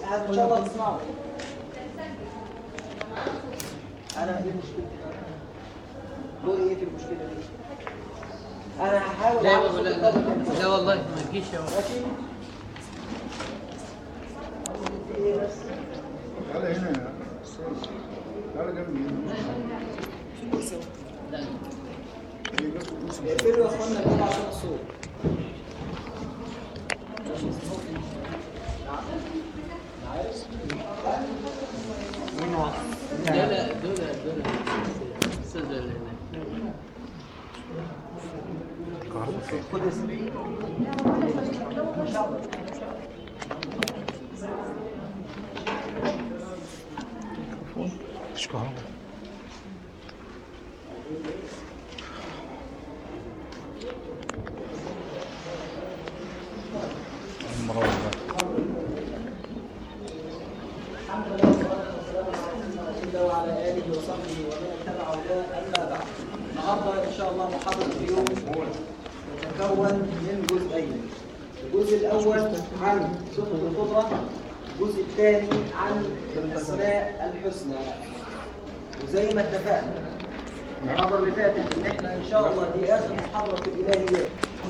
ان شاء الله تسمعوا انا ايه مشكلتي دوري ايه في المشكله دي انا هحاول لا أعمل والله صوت لا, الطبق لا, لا والله ما تجيش يا ولد. ماشي ايه بس تعالى هنا يا استاذ تعالى جنبي هنا لا. إيه بس كرسي. اقفلوا يا اخوانا الباب عشان الصوت لا لا دول دول استاذ اللي هناك. خد اسم مفيش كهرباء المراوح ده الحمد لله والصلاه والسلام على سيدنا رسول الله وعلى اله وصحبه ومن اتبع هداه اما بعد النهارده ان شاء الله محاضره اليوم تتكون من جزئين الجزء الاول عن صفه القدره الجزء الثاني عن الاسماء الحسنى وزي ما اتفقنا المحاضره اللي فاتت ان احنا ان شاء الله دي اخر محاضره في الالهيات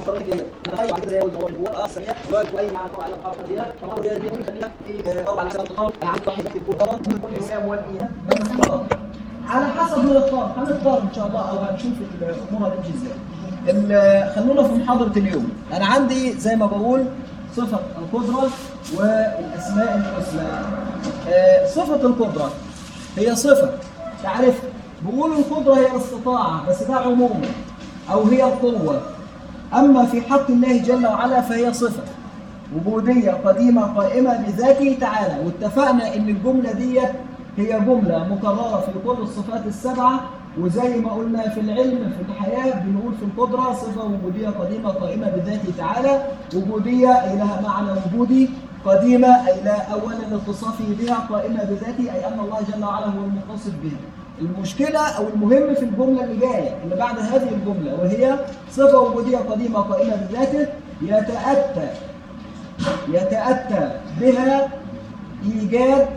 على حسب ما نختار هنختار ان شاء الله او هنشوف الامور هتمشي ازاي ال- خلونا في محاضره اليوم انا عندي زي ما بقول صفه القدره والاسماء الحسنى آه، صفه القدره هي صفه تعرفها بيقولوا القدره هي الاستطاعه بس ده عموما او هي القوه اما في حق الله جل وعلا فهي صفه وجوديه قديمه قائمه بذاته تعالى واتفقنا ان الجمله ديت هي جمله مكرره في كل الصفات السبعه وزي ما قلنا في العلم في الحياه بنقول في القدره صفه وجوديه قديمه قائمه بذاته تعالى وجوديه اي لها معنى وجودي قديمه اي لا اولا اتصافه بها قائمه بذاته اي ان الله جل وعلا هو المتصف بها المشكلة أو المهم في الجملة اللي جاية اللي بعد هذه الجملة وهي صفة وجودية قديمة قائمة بذاته يتأتى يتأتى بها إيجاد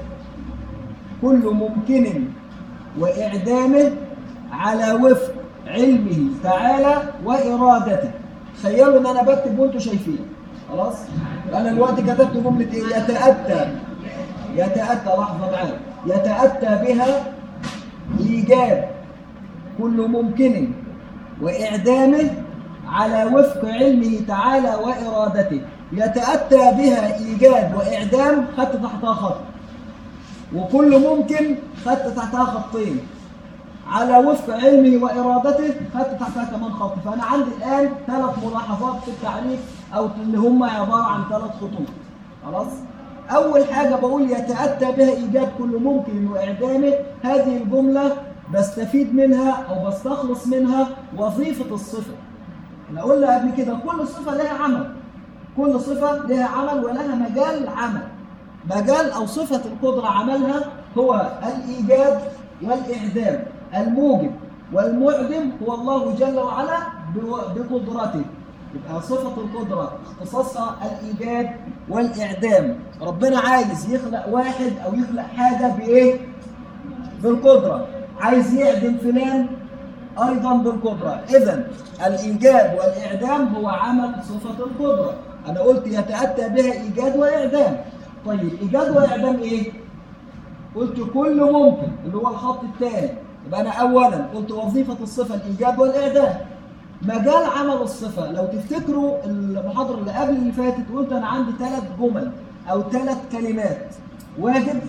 كل ممكن وإعدامه على وفق علمه تعالى وإرادته تخيلوا إن أنا بكتب وأنتوا شايفين خلاص أنا دلوقتي كتبت جملة إيه يتأتى يتأتى لحظة معايا يتأتى بها إيجاد كل ممكن وإعدامه على وفق علمه تعالى وإرادته يتأتى بها إيجاد وإعدام خدت تحتها خط وكل ممكن خدت تحتها خطين على وفق علمه وإرادته خدت تحتها كمان خط فأنا عندي الآن ثلاث ملاحظات في التعريف أو اللي هم عبارة عن ثلاث خطوط خلاص أول حاجة بقول يتأتى بها إيجاد كل ممكن وإعدامه هذه الجملة بستفيد منها أو بستخلص منها وظيفة الصفة احنا قلنا قبل كده كل صفة لها عمل كل صفة لها عمل ولها مجال عمل مجال أو صفة القدرة عملها هو الإيجاد والإعدام الموجب والمعدم هو الله جل وعلا بو- بقدرته يبقى صفة القدرة اختصاصها الإيجاد والإعدام ربنا عايز يخلق واحد أو يخلق حاجة بإيه؟ بالقدرة عايز يعدم فلان أيضا بالقدرة إذا الإيجاد والإعدام هو عمل صفة القدرة أنا قلت يتأتى بها إيجاد وإعدام طيب إيجاد وإعدام إيه؟ قلت كل ممكن اللي هو الخط الثاني يبقى أنا أولا قلت وظيفة الصفة الإيجاد والإعدام مجال عمل الصفة لو تفتكروا المحاضرة اللي قبل اللي فاتت قلت أنا عندي ثلاث جمل أو ثلاث كلمات واجب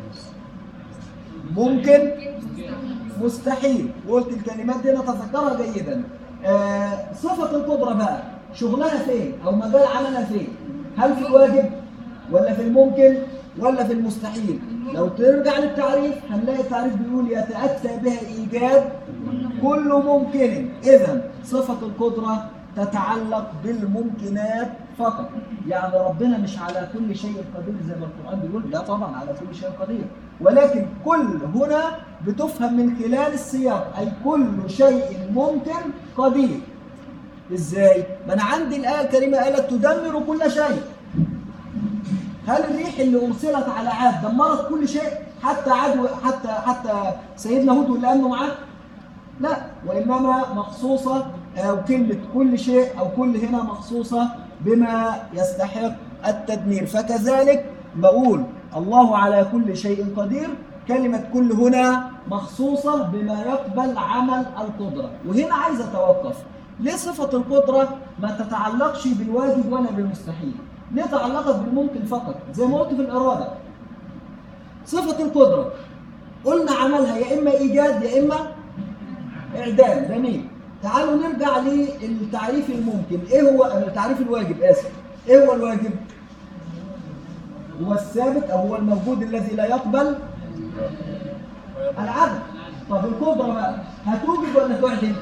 ممكن مستحيل وقلت الكلمات دي نتذكرها جيدا آه صفة القدرة بقى شغلها فين أو مجال عملها فين هل في الواجب ولا في الممكن ولا في المستحيل لو ترجع للتعريف هنلاقي التعريف بيقول يتأتى بها إيجاد كل ممكن إذا صفة القدرة تتعلق بالممكنات فقط يعني ربنا مش على كل شيء قدير زي ما القرآن بيقول لا طبعا على كل شيء قدير ولكن كل هنا بتفهم من خلال السياق أي كل شيء ممكن قدير ازاي؟ ما انا عندي الآية الكريمة قالت تدمر كل شيء هل الريح اللي ارسلت على عاد دمرت كل شيء حتى عاد و- حتى حتى سيدنا هود واللي امنوا معاه؟ لا وانما مخصوصه او كلمه كل شيء او كل هنا مخصوصه بما يستحق التدمير فكذلك بقول الله على كل شيء قدير كلمة كل هنا مخصوصة بما يقبل عمل القدرة وهنا عايز أتوقف ليه صفة القدرة ما تتعلقش بالواجب ولا بالمستحيل ليه تعلقت بالممكن فقط زي ما قلت في الإرادة صفة القدرة قلنا عملها يا إما إيجاد يا إما إعدام جميل تعالوا نرجع للتعريف الممكن إيه هو تعريف الواجب آسف إيه هو الواجب؟ هو الثابت أو هو الموجود الذي لا يقبل العدم طب القدرة بقى هتوجد ولا تعدم؟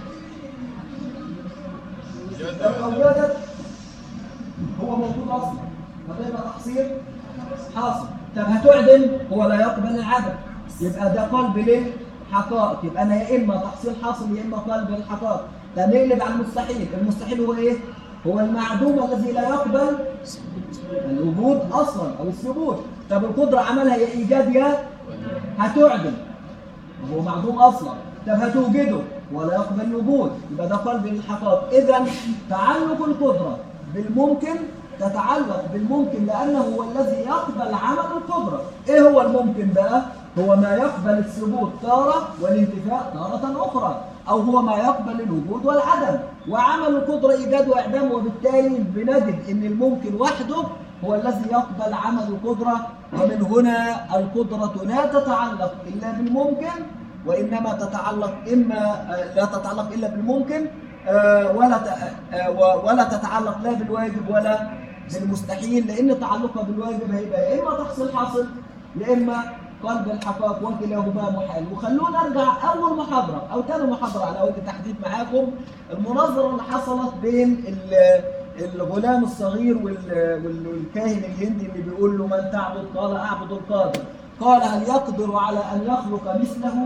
لو أوجدت هو موجود أصلا فتبقى تحصيل حاصل طب هتعدم هو لا يقبل العدم يبقى ده قلب للحقائق يبقى أنا يا إما تحصيل حاصل يا إما قلب للحقائق ده نقلب على المستحيل المستحيل هو إيه؟ هو المعدوم الذي لا يقبل الوجود اصلا او الثبوت طب القدره عملها يا ايجاد يا هتعدم هو معدوم اصلا طب هتوجده ولا يقبل الوجود يبقى ده قلب للحقائق اذا تعلق القدره بالممكن تتعلق بالممكن لانه هو الذي يقبل عمل القدره ايه هو الممكن بقى هو ما يقبل الثبوت تاره والانتفاء تاره اخرى او هو ما يقبل الوجود والعدم وعمل القدره ايجاد واعدام وبالتالي بنجد ان الممكن وحده هو الذي يقبل عمل القدره ومن هنا القدره لا تتعلق الا بالممكن وانما تتعلق اما آه، لا تتعلق الا بالممكن آه، ولا ت- آه، و- ولا تتعلق لا بالواجب ولا بالمستحيل لان تعلقها بالواجب هيبقى يا اما تحصيل حاصل يا اما قلب الحقائق وكلاهما محال وخلونا نرجع اول محاضره او ثاني محاضره على وجه التحديد معاكم المناظره اللي حصلت بين ال- الغلام الصغير وال- وال- والكاهن الهندي اللي بيقول له من تعبد قال اعبد القادر قال هل يقدر على ان يخلق مثله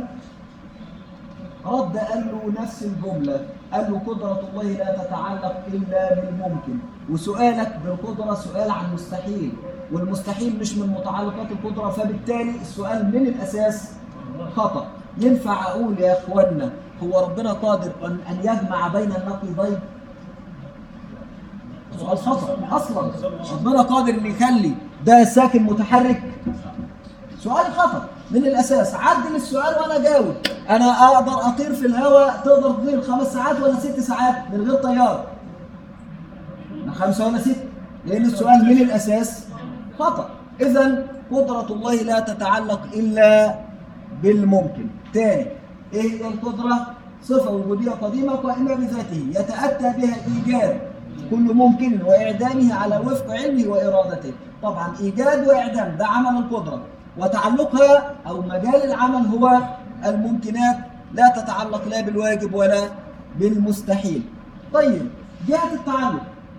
رد قال له نفس الجملة قال له قدرة الله لا تتعلق إلا بالممكن وسؤالك بالقدرة سؤال عن مستحيل والمستحيل مش من متعلقات القدرة فبالتالي السؤال من الأساس خطأ ينفع أقول يا إخوانا هو ربنا قادر أن أن يجمع بين النقيضين سؤال خطأ أصلا ربنا قادر أن يخلي ده ساكن متحرك سؤال خطأ من الأساس عدل السؤال وأنا جاوب أنا أقدر أطير في الهواء تقدر تطير خمس ساعات ولا ست ساعات من غير طيار لا خمسة ولا ست لأن السؤال من الأساس خطأ إذا قدرة الله لا تتعلق إلا بالممكن تاني إيه هي القدرة؟ صفة وجودية قديمة قائمة بذاته يتأتى بها إيجاد كل ممكن وإعدامه على وفق علمه وإرادته طبعا إيجاد وإعدام ده عمل القدرة وتعلقها أو مجال العمل هو الممكنات لا تتعلق لا بالواجب ولا بالمستحيل طيب جهة التعلق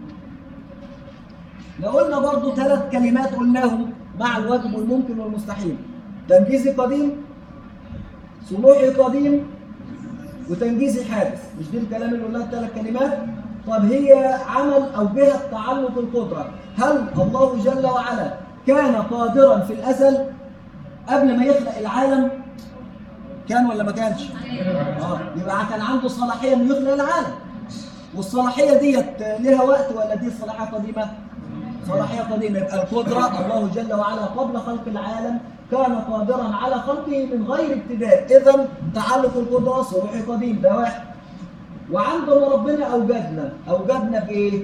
لو قلنا برضو ثلاث كلمات قلناهم مع الواجب والممكن والمستحيل تنجيزي قديم صلوحي قديم وتنجيزي حادث مش دي الكلام اللي قلناه ثلاث كلمات طب هي عمل او جهه تعلق القدره هل الله جل وعلا كان قادرا في الازل قبل ما يخلق العالم كان ولا ما كانش اه يبقى كان عنده صلاحيه انه يخلق العالم والصلاحيه ديت ليها وقت ولا دي صلاحيه قديمه صلاحيه قديمه يبقى القدره الله جل وعلا قبل خلق العالم كان قادرا على خلقه من غير ابتداء اذا تعلق القدره صلاحي قديم ده واحد وعندما ربنا اوجدنا اوجدنا بايه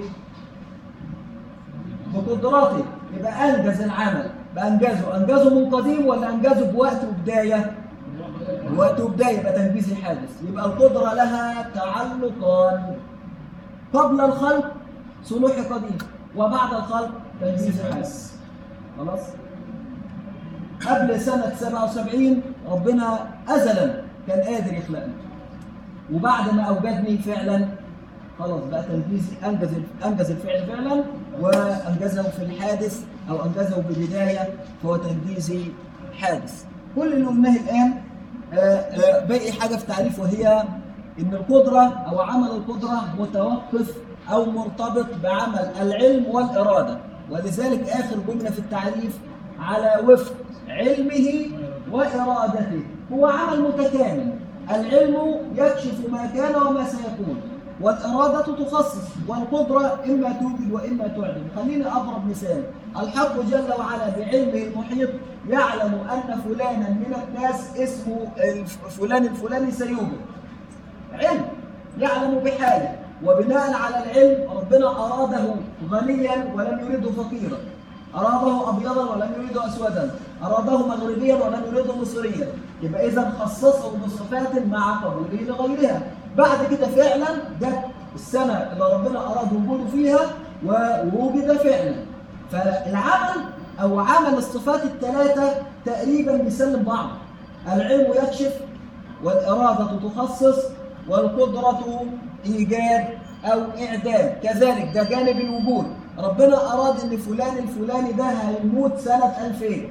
بقدراته يبقى انجز العمل بانجزه انجزه من قديم ولا انجزه بوقت وبدايه بوقت وبدايه يبقى تنجيز حادث يبقى القدره لها تعلقان قبل الخلق صلوح قديم وبعد الخلق تنجيز حادث خلاص قبل سنة 77 ربنا أزلا كان قادر يخلقني وبعد ما أوجدني فعلا خلاص بقى تنجيز أنجز أنجز الفعل فعلا وأنجزه في الحادث أو أنجزه ببداية فهو تنجيزي حادث كل اللي قلناه الآن آه، آه، باقي حاجة في تعريف وهي إن القدرة أو عمل القدرة متوقف أو مرتبط بعمل العلم والإرادة ولذلك آخر جملة في التعريف على وفق علمه وإرادته هو عمل متكامل العلم يكشف ما كان وما سيكون والإرادة تخصص والقدرة إما توجد وإما تعدم خليني أضرب مثال الحق جل وعلا بعلمه المحيط يعلم أن فلانا من الناس اسمه الف- فلان الفلاني سيوجد علم يعلم بحاله وبناء على العلم ربنا أراده غنيا ولم يريده فقيرا أراده أبيضا ولم يريده أسودا أراده مغربيا ولم يريده مصريا يبقى إذا خصصه بصفات مع قبوله لغيرها بعد كده فعلا جت السنة اللي ربنا أراد وجوده فيها ووجد فعلا فالعمل أو عمل الصفات الثلاثة تقريبا بيسلم بعض العلم يكشف والإرادة تخصص والقدرة إيجاد أو إعداد كذلك ده جانب الوجود ربنا أراد إن فلان الفلاني ده هيموت سنة 2000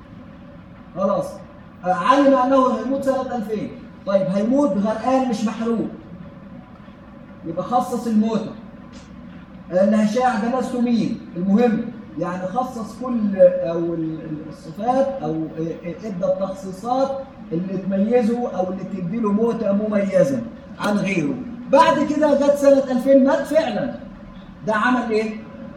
خلاص آه، علم أنه هيموت سنة 2000 طيب هيموت غرقان مش محروق يبقى خصص الموتى اللي هيشاع جنازته مين المهم يعني خصص كل او ال- ال- الصفات او ادى التخصيصات اللي تميزه او اللي تدي له موتة مميزة عن غيره بعد كده جت سنة 2000 مات فعلا ده عمل ايه؟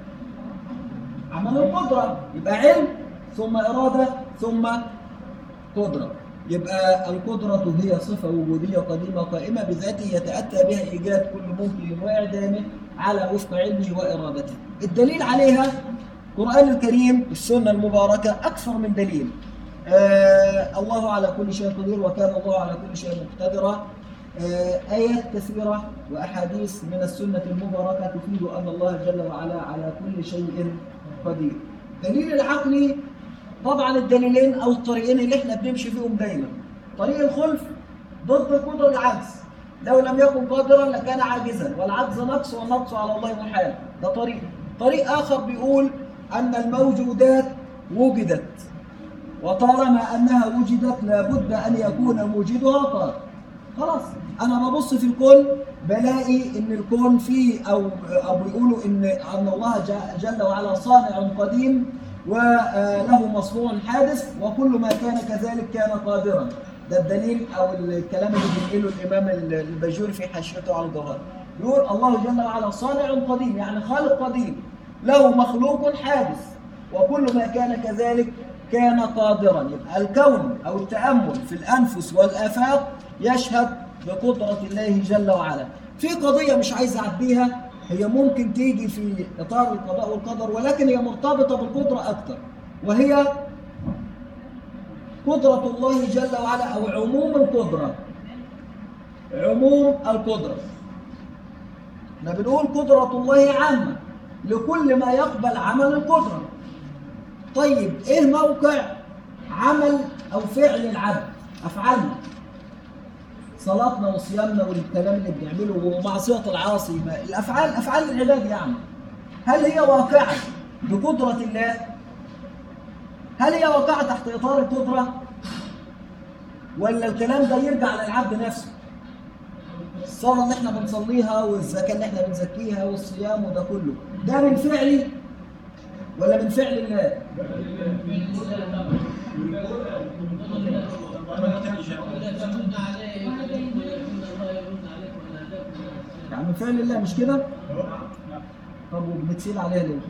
عمل القدرة يبقى علم ثم إرادة ثم قدرة يبقى القدرة هي صفة وجودية قديمة قائمة بذاته يتأتى بها إيجاد كل ممكن وإعدامه على وفق علمه وإرادته الدليل عليها القرآن الكريم السنة المباركة أكثر من دليل آه الله على كل شيء قدير وكان الله على كل شيء مقتدرا آه آيات كثيرة وأحاديث من السنة المباركة تفيد أن الله جل وعلا على كل شيء قدير دليل العقل طبعا الدليلين او الطريقين اللي احنا بنمشي فيهم دايما طريق الخلف ضد القدره العجز لو لم يكن قادرا لكان عاجزا والعجز نقص والنقص على الله محال ده طريق طريق اخر بيقول ان الموجودات وجدت وطالما انها وجدت لابد ان يكون موجدها قادر خلاص انا ببص في الكون بلاقي ان الكون فيه او او بيقولوا ان ان الله ج- جل وعلا صانع قديم وله مصنوع حادث وكل ما كان كذلك كان قادرا ده الدليل او الكلام اللي بينقله الامام الباجوري في حاشيته على الجوهر يقول الله جل وعلا صانع قديم يعني خالق قديم له مخلوق حادث وكل ما كان كذلك كان قادرا يبقى الكون او التامل في الانفس والافاق يشهد بقدره الله جل وعلا في قضيه مش عايز اعديها هي ممكن تيجي في اطار القضاء والقدر ولكن هي مرتبطه بالقدره اكثر وهي قدره الله جل وعلا او عموم القدره عموم القدره احنا بنقول قدره الله عامه لكل ما يقبل عمل القدره طيب ايه موقع عمل او فعل العبد افعالنا صلاتنا وصيامنا والكلام اللي بنعمله ومعصيه العاصي ما- الافعال افعال العباد يعني هل هي واقعه بقدره الله هل هي واقعه تحت اطار القدره ولا الكلام ده يرجع للعبد نفسه الصلاه اللي احنا بنصليها والزكاه اللي احنا بنزكيها والصيام وده كله ده من فعلي ولا من فعل الله يعني من فعل الله مش كده طب وبنتسيل عليها ليه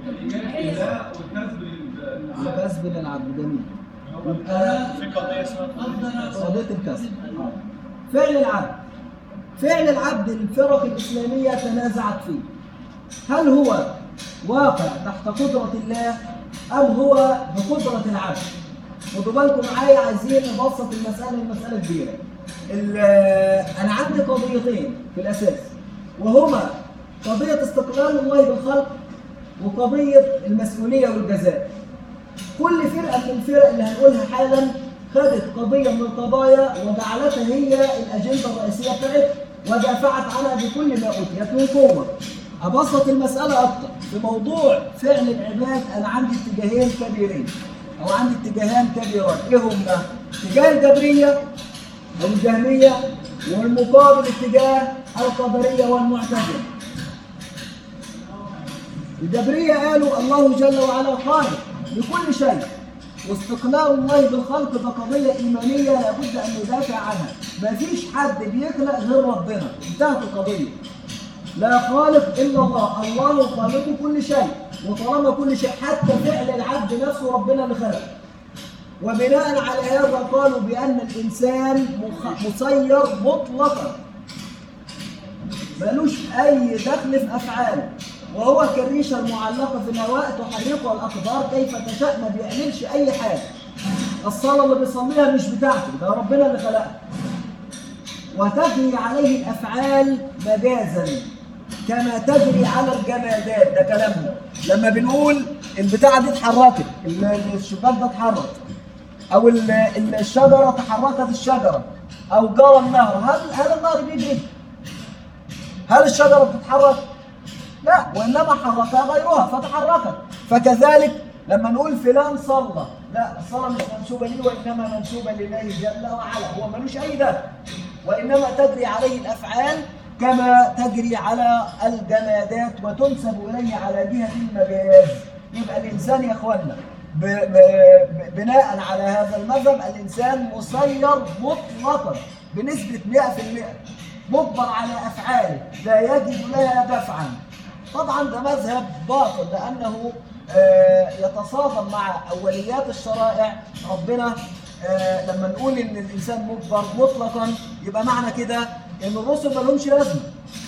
الكسب للعبد جميل يبقى في قضيه اسمها قضيه الكسب آه. فعل العبد فعل العبد الفرق الاسلاميه تنازعت فيه هل هو واقع تحت قدره الله ام هو بقدره العبد خدوا بالكم معايا عايزين نبسط المساله المساله كبيره ال- انا عندي قضيتين في الاساس وهما قضيه استقلال الله بالخلق وقضيه المسؤوليه والجزاء كل فرقه من الفرق اللي هنقولها حالا خدت قضيه من القضايا وجعلتها هي الاجنده الرئيسيه بتاعتها ودافعت عنها بكل ما اوتيت من قوه. ابسط المساله اكتر في موضوع فعل العباد انا عندي اتجاهين كبيرين او عندي اتجاهان كبيران ايه هما؟ اتجاه الجبريه او الجهميه والمقابل اتجاه القدريه والمعتزله. الجبرية قالوا الله جل وعلا خالق لكل شيء واستقلال الله بالخلق ده قضية إيمانية لابد أن ندافع عنها مفيش حد بيخلق غير ربنا انتهت القضية لا خالق إلا الله الله خالق كل شيء وطالما كل شيء حتى فعل العبد نفسه ربنا اللي خلقه وبناء على هذا قالوا بأن الإنسان مخ- مسير مطلقا ملوش أي دخل في أفعاله وهو كالريشة المعلقة في الهواء تحركها الأقدار كيف تشاء ما بيعملش أي حاجة الصلاة اللي بيصليها مش بتاعته ده ربنا اللي خلقها وتجري عليه الافعال مجازا كما تجري على الجمادات ده كلامهم لما بنقول البتاعه دي اتحركت ال- الشباك ده اتحرك او ال- ال- الشجره تحركت الشجره او جرى النهر هل هل النهر بيجري؟ هل الشجره بتتحرك؟ لا وانما حركها غيرها فتحركت فكذلك لما نقول فلان صلى لا الصلاه مش منسوبه لي وانما منسوبه لله جل وعلا هو ملوش اي دخل وانما تجري عليه الافعال كما تجري على الجمادات وتنسب اليه على جهه المجاز يبقى الانسان يا اخوانا ب- ب- بناء على هذا المذهب الانسان مسير مطلقا بنسبه 100% مجبر على افعاله لا يجد لها دفعا طبعا ده مذهب باطل لانه آه، يتصادم مع اوليات الشرائع ربنا آه، لما نقول ان الانسان مجبر مطلقا يبقى معنى كده ان الرسل ما لهمش لازمه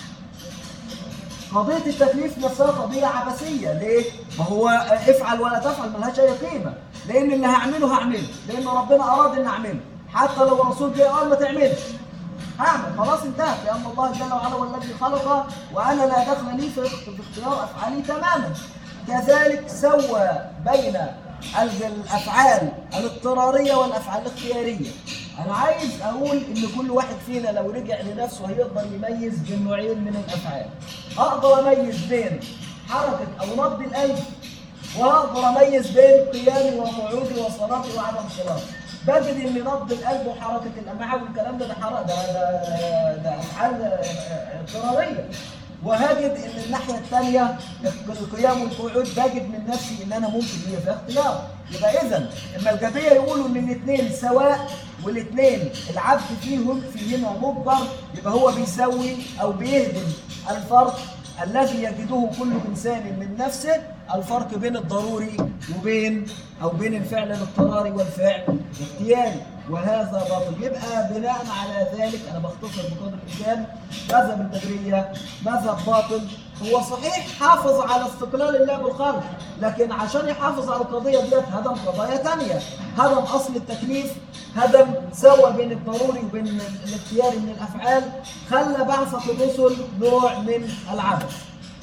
قضية التكليف نفسها قضية عبثية، ليه؟ ما هو افعل ولا تفعل ملهاش أي قيمة، لأن اللي هعمله هعمله، لأن ربنا أراد إني أعمله، حتى لو الرسول جه قال ما تعملش. هعمل خلاص انتهت لأن الله جل وعلا هو الذي خلق وأنا لا دخل لي في في اختيار أفعالي تماما. كذلك سوى بين ال- الأفعال الاضطرارية والأفعال الاختيارية. أنا عايز أقول إن كل واحد فينا لو رجع لنفسه هيقدر يميز بين نوعين من الأفعال. أقدر أميز بين حركة أو نبض القلب واقدر اميز بين قيامي وقعودي وصلاتي وعدم صلاتي بجد ان نبض القلب وحركه الامعاء والكلام ده ده حر- ده ده, ده افعال آه، اضطراريه وهجد ان الناحيه الثانيه القيام والقعود بجد من نفسي ان انا ممكن هي في اختيار يبقى اذا اما الجديه يقولوا ان الاثنين سواء والاثنين العبد فيهم فيهما مجبر يبقى هو بيسوي او بيهدم الفرق الذي يجده كل انسان من نفسه الفرق بين الضروري وبين او بين الفعل الاضطراري والفعل الاختياري وهذا باطل يبقى بناء على ذلك انا بختصر بقدر الامكان مذهب الجبريه مذهب باطل هو صحيح حافظ على استقلال الله بالخلق لكن عشان يحافظ على القضيه ديت هدم قضايا ثانيه هدم اصل التكليف هدم سوى بين الضروري وبين الاختياري من الافعال خلى بعثه الرسل نوع من العبث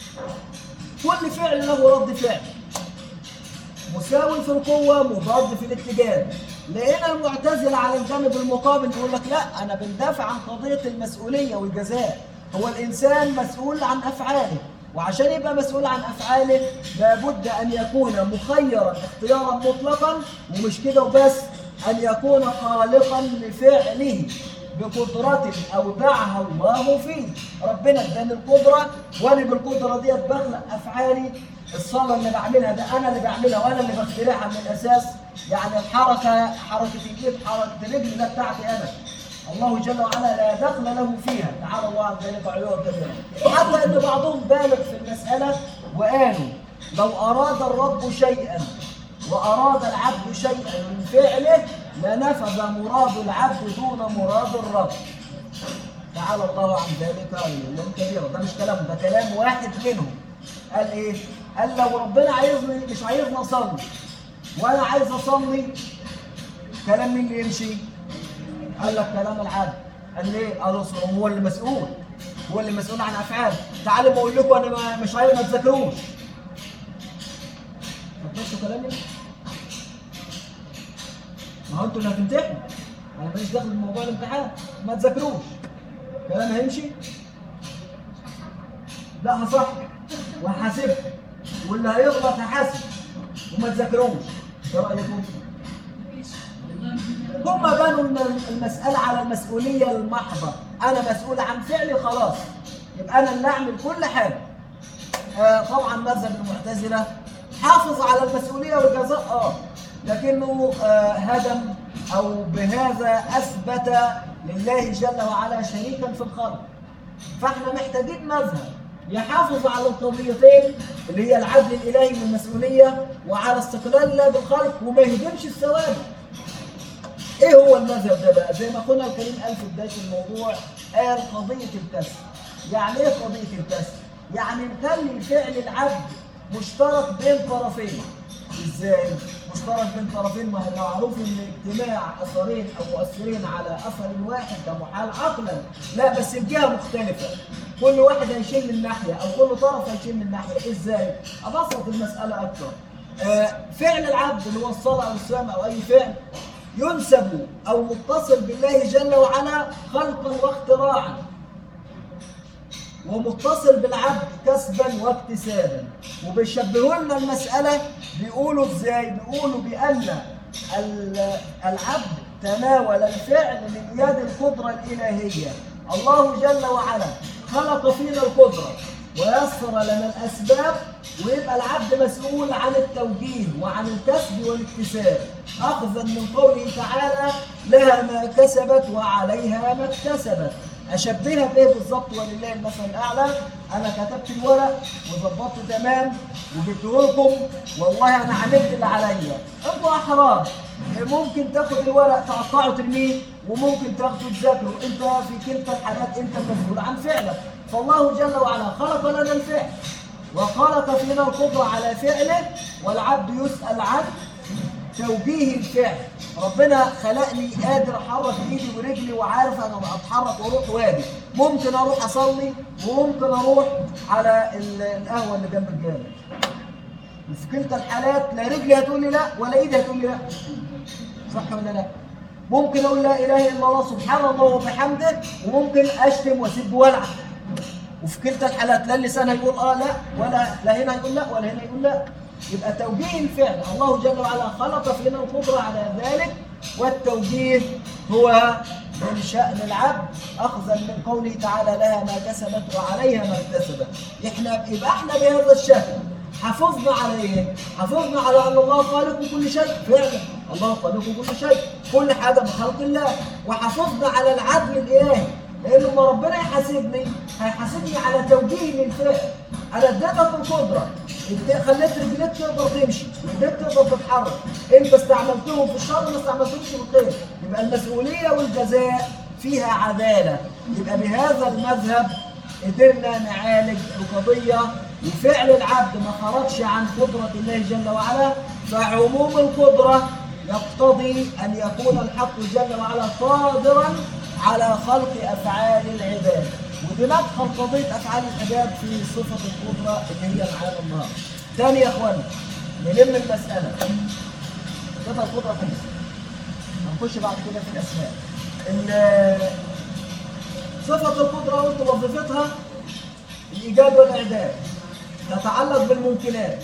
كل فعل له رد فعل مساوي في القوة مضاد في الاتجاه لقينا المعتزلة على الجانب المقابل يقول لك لا أنا بندافع عن قضية المسؤولية والجزاء هو الإنسان مسؤول عن أفعاله وعشان يبقى مسؤول عن أفعاله لابد أن يكون مخيرا اختيارا مطلقا ومش كده وبس أن يكون خالقا لفعله بقدرة أودعها الله فيه ربنا اداني القدرة وأنا بالقدرة ديت بخلق أفعالي الصلاة اللي بعملها ده أنا اللي بعملها وأنا اللي بخترعها من الأساس يعني الحركة حركة الإيد حركة الرجل ده بتاعتي أنا الله جل وعلا لا دخل له فيها تعالى الله عن ذلك علوا كبيرا حتى ان بعضهم بالغ في المساله وقالوا لو اراد الرب شيئا واراد العبد شيئا من فعله لنفذ مراد العبد دون مراد الرب تعالى الله عن ذلك علوا كبيرا ده مش كلام ده كلام واحد منهم قال ايه قال لو ربنا عايزني مش عايزني اصلي وانا عايز اصلي كلام مين اللي يمشي قال لك كلام العبد قال ليه؟ قال أصل هو اللي مسؤول هو اللي مسؤول عن افعاله تعالوا بقول لكم انا ما مش عايز ما تذاكروش هتمشوا كلامي؟ ما هو انتوا اللي هتمتحنوا انا ماليش دخل في موضوع الامتحان ما تذاكروش كلام هيمشي؟ لا هصح وهحاسبكم واللي هيغلط هحاسب وما تذاكروش ايه رايكم؟ هم بنوا الم- المسألة على المسؤولية المحضة أنا مسؤول عن فعلي خلاص يبقى أنا اللي أعمل كل حاجة آه طبعا مذهب المعتزله حافظ على المسؤوليه والجزاء اه لكنه آه هدم او بهذا اثبت لله جل وعلا شريكا في الخلق فاحنا محتاجين مذهب يحافظ على القضيتين اللي هي العدل الالهي والمسؤوليه وعلى استقلال الله بالخلق وما يهدمش الثوابت ايه هو المذهب ده بقى؟ زي ما اخونا الكريم قال في بدايه الموضوع قال قضيه الكسر. يعني ايه قضيه الكسر؟ يعني نخلي فعل العبد مشترك بين طرفين. ازاي؟ مشترك بين طرفين ما هو معروف ان اجتماع اثرين او مؤثرين على اثر واحد ده محال عقلا، لا بس الجهه مختلفه. كل واحد هيشيل من ناحيه او كل طرف هيشيل من ناحيه، ازاي؟ ابسط المساله اكتر. آه فعل العبد اللي هو الصلاه او الصيام او اي فعل ينسب او متصل بالله جل وعلا خلقا واختراعا ومتصل بالعبد كسبا واكتسابا وبيشبهوا لنا المساله بيقولوا ازاي؟ بيقولوا بان ال- العبد تناول الفعل من يد القدره الالهيه الله جل وعلا خلق فينا القدره ويسر لنا الاسباب ويبقى العبد مسؤول عن التوجيه وعن الكسب والاكتساب اخذا من قوله تعالى لها ما كسبت وعليها ما اكتسبت اشبهها بايه بالظبط ولله المثل الاعلى انا كتبت الورق وظبطته تمام وجبته لكم والله انا عملت اللي عليا انتوا احرار ممكن تاخد الورق تقطعه وترميه وممكن تاخده تذاكره انت في كلتا الحالات انت مسؤول عن فعلك فالله جل وعلا خلق لنا الفعل وخلق فينا القدرة على فعله والعبد يسأل عن توجيه الفعل ربنا خلقني قادر احرك ايدي ورجلي وعارف انا اتحرك واروح واجي ممكن اروح اصلي وممكن اروح على ال- القهوه اللي جنب الجامع وفي كلتا الحالات لا رجلي هتقول لي لا ولا ايدي هتقول لي لا صح ولا لا ممكن اقول لا اله الا الله سبحان الله وبحمده وممكن اشتم واسب والعب وفي كلتا الحالات لا اللسان هيقول اه لا ولا لا هنا يقول لا ولا هنا يقول لا يبقى توجيه الفعل الله جل وعلا خلق فينا القدرة على ذلك والتوجيه هو من شأن العبد أخذا من قوله تعالى لها ما كسبت وعليها ما اكتسبت احنا يبقى احنا بهذا الشكل حافظنا على ايه؟ حافظنا على ان الله خالق كل شيء فعلا الله خالق كل شيء كل حاجه بخلق الله وحافظنا على العدل الالهي لان لما ربنا يحاسبني هيحاسبني على توجيه للفعل انا اديتك القدره اديت- خليت رجليك تقدر تمشي رجليك تقدر تتحرك انت استعملتهم في الشر ما استعملتهمش في الخير يبقى المسؤوليه والجزاء فيها عداله يبقى بهذا المذهب قدرنا نعالج القضيه وفعل العبد ما خرجش عن قدره الله جل وعلا فعموم القدره يقتضي ان يكون الحق جل وعلا قادرا على خلق افعال العباد ودي مدخل قضيه افعال العباد في صفه القدره اللي هي معانا النهارده. تاني يا اخوانا نلم المساله كده القدره خلصت هنخش بعد كده في الاسماء. ال- صفه القدره قلت وظيفتها الايجاد والاعداد تتعلق بالممكنات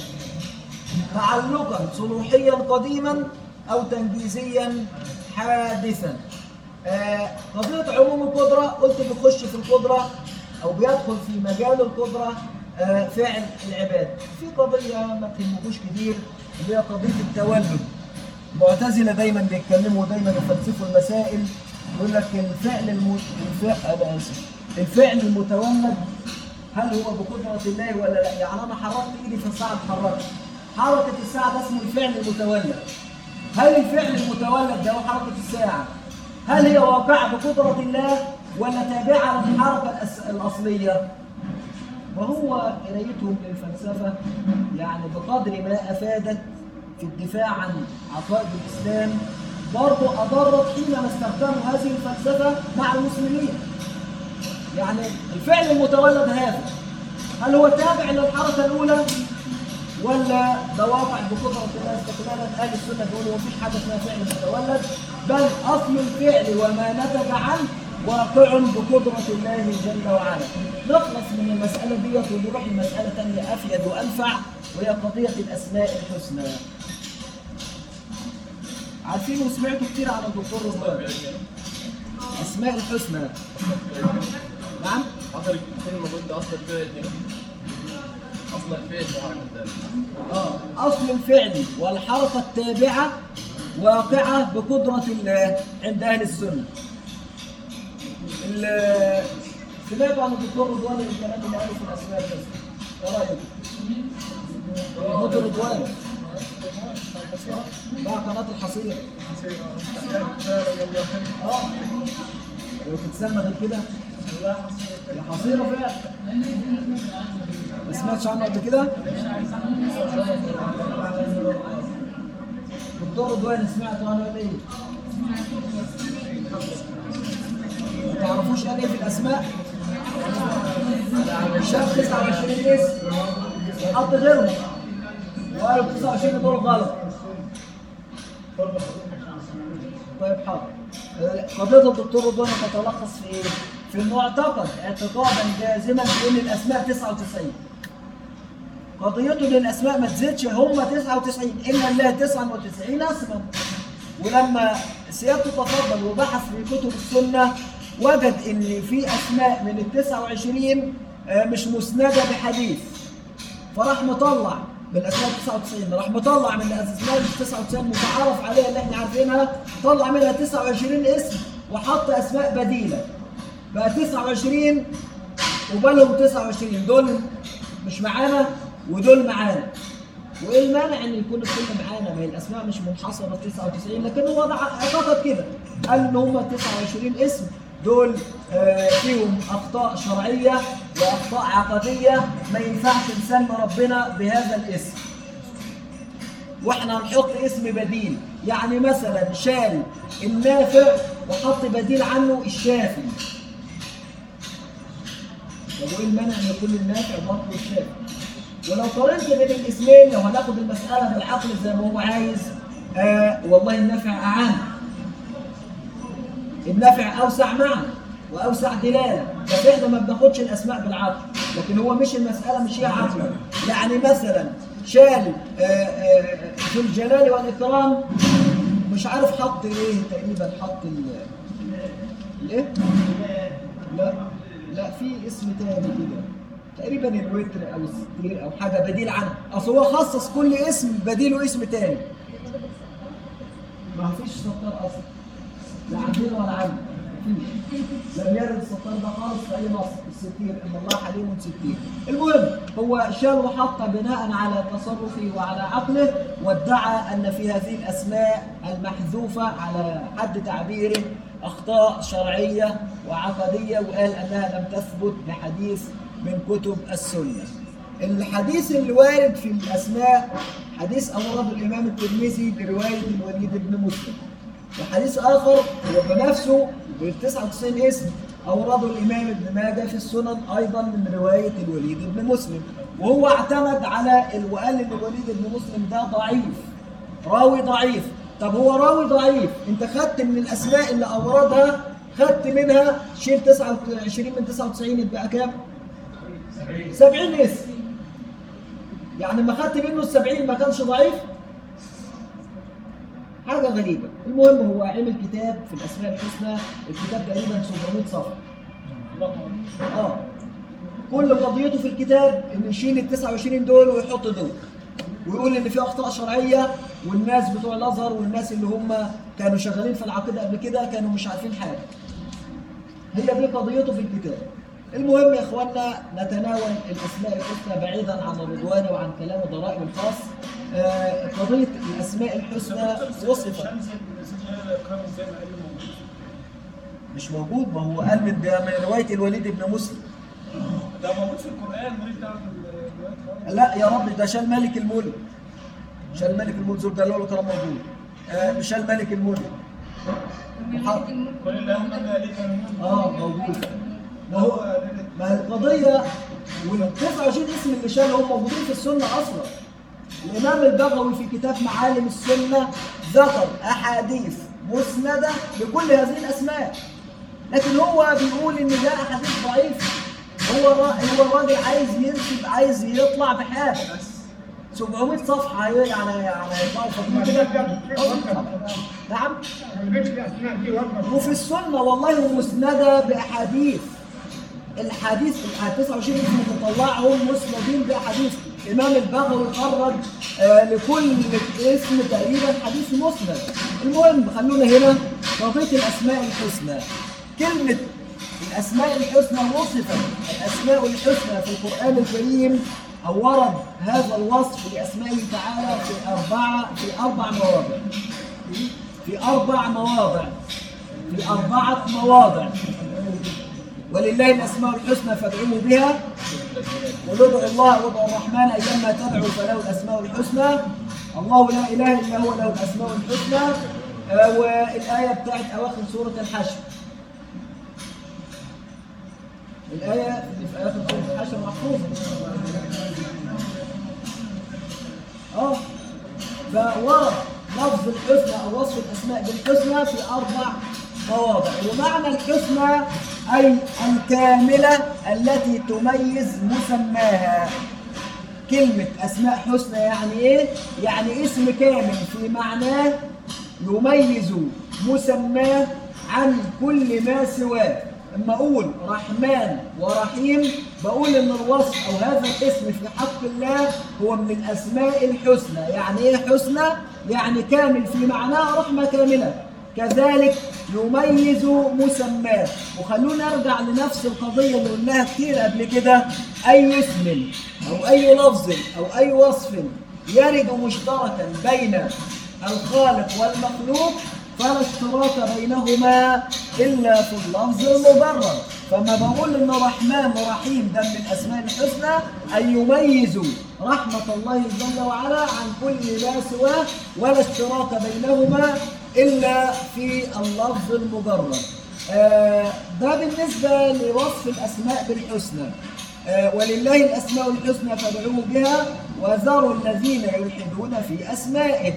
تعلقا صلوحيا قديما او تنجيزيا حادثا آه، قضيه عموم القدره قلت بيخش في القدره او بيدخل في مجال القدره آه، فعل العباد في قضيه ما تهمكوش كتير اللي هي قضيه التولد المعتزله دايما بيتكلموا دايما يفلسفوا المسائل يقول لك الفعل الم... الفعل انا اسف الفعل المتولد هل هو بقدرة الله ولا لا؟ يعني أنا حركت إيدي في الساعة اتحركت. حركة الساعة ده اسمه الفعل المتولد. هل الفعل المتولد ده هو حركة الساعة؟ هل هي واقعة بقدرة الله ولا تابعة للحركة الأس- الأصلية؟ وهو قرايتهم للفلسفة يعني بقدر ما أفادت في الدفاع عن عقائد الإسلام برضه أضرت حينما استخدموا هذه الفلسفة مع المسلمين. يعني الفعل المتولد هذا هل هو تابع للحركه الاولى ولا ده واقع بقدره الله استقلالا اهل السنه بيقولوا مفيش حاجه اسمها فعل متولد بل اصل الفعل وما نتج عنه واقع بقدره الله جل وعلا. نخلص من المساله ديت ونروح لمساله ثانيه افيد وانفع وهي قضيه الاسماء الحسنى. عارفين وسمعتوا كتير عن الدكتور رضوان. اسماء الحسنى نعم اصل الكلمه المفروض ده اصل الفعل هنا اصل اصل الفعل وحركه الدال اه اصل الفعل والحركه التابعه واقعه بقدره الله عند اهل السنه. ال- سمعت عن الدكتور رضوان الكلام اللي قاله في الاسماء بس. ايه رايك؟ الدكتور رضوان مع قناه الحصير اه وتتسمى غير كده؟ يا حصيره فعلا ما سمعتش عنه قبل كده؟ دكتور رضوان سمعت عنه قال ايه؟ ما تعرفوش قال ايه في الاسماء؟ شاف 29 اسم حط غيرهم وقالوا 29 دول غلط طيب حاضر قضية الدكتور رضوان تتلخص في ايه؟ في المعتقد اعتقادا جازما بان الاسماء 99 قضيته ان الاسماء ما تزيدش هم 99 ان الله 99 اسما ولما سيادته تفضل وبحث في كتب السنه وجد ان في اسماء من ال 29 آه، مش مسنده بحديث فراح مطلع من الاسماء 99 راح مطلع من الاسماء ال 99 متعارف عليها اللي احنا عارفينها طلع منها 29 اسم وحط اسماء بديله بقى 29 وبالهم 29 دول مش معانا ودول معانا وايه المانع ان يكون الكل معانا ما هي الاسماء مش منحصره 99 لكن هو ده اعتقد كده قال ان هم 29 اسم دول آه، فيهم اخطاء شرعيه واخطاء عقديه ما ينفعش نسمي ربنا بهذا الاسم واحنا هنحط اسم بديل يعني مثلا شال النافع وحط بديل عنه الشافي طب وايه المانع ان يكون النافع برضه الشافي ولو قارنت بين الاسمين لو هناخد المساله بالعقل زي ما هو عايز آه والله النافع اعان النافع اوسع معنى واوسع دلاله بس احنا ما بناخدش الاسماء بالعقل لكن هو مش المساله مش هي عقل يعني مثلا شال آه، آه، ذو الجلال والاكرام مش عارف حط ايه تقريبا حط ال الايه؟ لا لا في اسم تاني كده تقريبا الوتر او الستير او حاجه بديل عنه اصل هو خصص كل اسم بديله اسم تاني ما فيش ستار اصلا لا عندنا ولا عندنا مفيش. لم يرد الستار ده خالص في اي نص الستير ان الله حليم ستير المهم هو شال وحط بناء على تصرفه وعلى عقله وادعى ان في هذه الاسماء المحذوفه على حد تعبيره اخطاء شرعيه وعقديه وقال انها لم تثبت بحديث من كتب السنه الحديث اللي وارد في الاسماء حديث اورده الامام الترمذي بروايه الوليد بن مسلم وحديث اخر هو بنفسه ب 99 اسم اورده الامام ابن ماجه في السنن ايضا من روايه الوليد بن مسلم وهو اعتمد على ال- وقال ان الوليد بن مسلم ده ضعيف راوي ضعيف طب هو راوي ضعيف انت خدت من الاسماء اللي اوردها خدت منها شيل 29 من 99 يبقى كام؟ 70 اسم يعني ما خدت منه ال 70 ما كانش ضعيف حاجة غريبة المهم هو عمل كتاب في الأسماء الحسنى الكتاب تقريبا 700 صفحة اه كل قضيته في الكتاب انه يشيل ال 29 دول ويحط دول ويقول ان في اخطاء شرعيه والناس بتوع الازهر والناس اللي هم كانوا شغالين في العقيده قبل كده كانوا مش عارفين حاجه هي دي قضيته في الكتاب المهم يا اخوانا نتناول الاسماء الحسنى بعيدا عن الرضوان وعن كلام ضرائب الخاص آه، قضيه الاسماء الحسنى وصفت مش موجود ما هو قال من ده من روايه الوليد بن مسلم ده موجود في القرآن ماليش دعوة بالروايات لا يا رب ده شال ملك الملك شال ملك الملك ذو الجلال والكرام موجود آه شال ملك الملك وحط- قل اللهم مالك الملك اه موجود ما هو ما هي القضيه وال 29 اسم اللي شالهم موجودين في السنه اصلا الامام البغوي في كتاب معالم السنه ذكر احاديث مسنده لكل هذه الاسماء لكن هو بيقول ان ده احاديث ضعيف هو را- هو الراجل عايز ينسب عايز يطلع بحاجه 700 صفحه يعني يعني هيطلعوا فاضيين كده نعم وفي السنة والله مسندة بأحاديث الحديث ال 29 اسم مطلعهم مسندين بأحاديث الامام البغوي خرج آه، لكل اسم تقريبا حديث مسند المهم خلونا هنا قضيه الاسماء الحسنى كلمه الاسماء الحسنى وصفت الاسماء الحسنى في القران الكريم او ورد هذا الوصف لاسمائه تعالى في اربعه في اربع مواضع في اربع مواضع في اربعه مواضع ولله الاسماء الحسنى فادعوه بها وادعوا الله وادعوا الرحمن ايما تدعوا فله الاسماء الحسنى الله لا اله الا هو له الاسماء الحسنى آه، والايه بتاعت اواخر سوره الحشر الايه اللي في اواخر سوره الحشر محفوظه اه فورد لفظ الحسنى او وصف الاسماء بالحسنى في اربع مواضع ومعنى الحسنى اي الكامله التي تميز مسماها كلمة أسماء حسنى يعني إيه؟ يعني اسم كامل في معناه يميز مسماه عن كل ما سواه اما اقول رحمن ورحيم بقول ان الوصف او هذا الاسم في حق الله هو من الاسماء الحسنى يعني ايه حسنى يعني كامل في معناه رحمه كامله كذلك يميز مسماه وخلونا نرجع لنفس القضيه اللي قلناها كتير قبل كده اي اسم او اي لفظ او اي وصف يرد مشتركا بين الخالق والمخلوق فلا اشتراك بينهما الا في اللفظ المجرد فما بقول ان رحمن ورحيم ده من الاسماء الحسنى ان يميزوا رحمه الله جل وعلا عن كل ما سواه ولا اشتراك بينهما الا في اللفظ المجرد آه، ده بالنسبه لوصف الاسماء بالحسنى آه، ولله الاسماء الحسنى فادعوه بها وذروا الذين يلحدون في اسمائه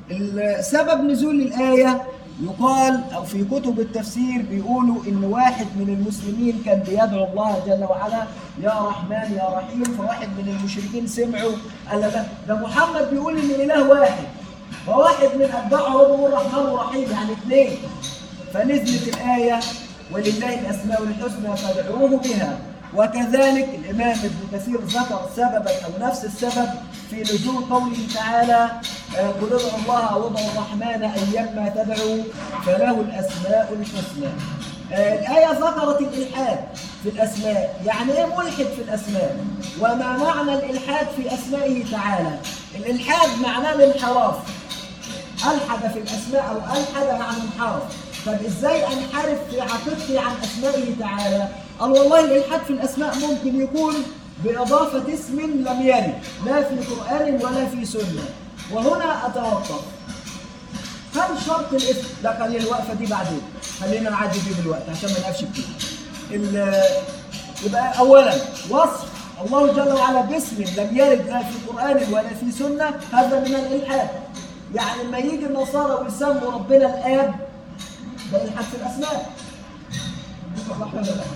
سبب نزول الآية يقال أو في كتب التفسير بيقولوا إن واحد من المسلمين كان بيدعو الله جل وعلا يا رحمن يا رحيم فواحد من المشركين سمعوا قال لا ده محمد بيقول إن الإله واحد فواحد من أتباعه هو بيقول رحمن ورحيم يعني اثنين فنزلت الآية ولله الأسماء الحسنى فادعوه بها وكذلك الإمام ابن كثير ذكر سببا أو نفس السبب في نزول قوله تعالى آه، قل ادعوا الله وادعوا الرحمن أيما تدعوا فله الأسماء الحسنى آه، الآية ذكرت الإلحاد في الأسماء يعني إيه ملحد في الأسماء وما معنى الإلحاد في أسمائه تعالى الإلحاد معناه الانحراف ألحد في الأسماء أو ألحد مع الانحراف طب إزاي أنحرف في عقيدتي عن أسمائه تعالى قال والله الإلحاد في الأسماء ممكن يكون بإضافة اسم لم يرد لا في قرآن ولا في سنة وهنا أتوقف هل شرط الاسم ده خلي الوقفة دي بعدين خلينا نعدي دي دلوقتي عشان ما نقفش كتير ال- يبقى أولا وصف الله جل وعلا باسم لم يرد لا في قرآن ولا في سنة هذا من الإلحاد يعني لما يجي النصارى ويسموا ربنا الآب ده إلحاد في الأسماء صح ولا لا؟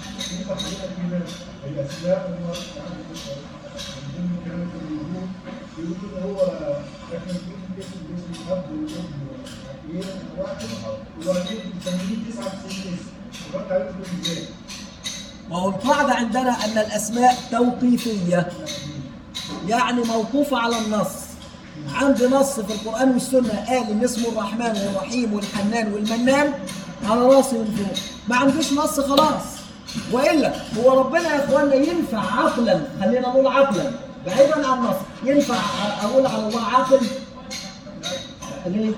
الاسماء هم من ضمن كلمه الوجود يقول هو احنا بنقول اسم باسم الاب والام والاخير واحد وبعدين مسميين 99 اسم وبرد عليكم ازاي؟ ما هو القاعدة عندنا أن الأسماء توقيفية يعني موقوفة على النص عندي نص في القرآن والسنة قال إن اسمه الرحمن والرحيم والحنان والمنان على راسي من فوق ما عندوش نص خلاص وإلا هو ربنا يا إخوانا ينفع عقلا خلينا نقول عقلا بعيدا عن النص ينفع أقول على الله عاقل ليه؟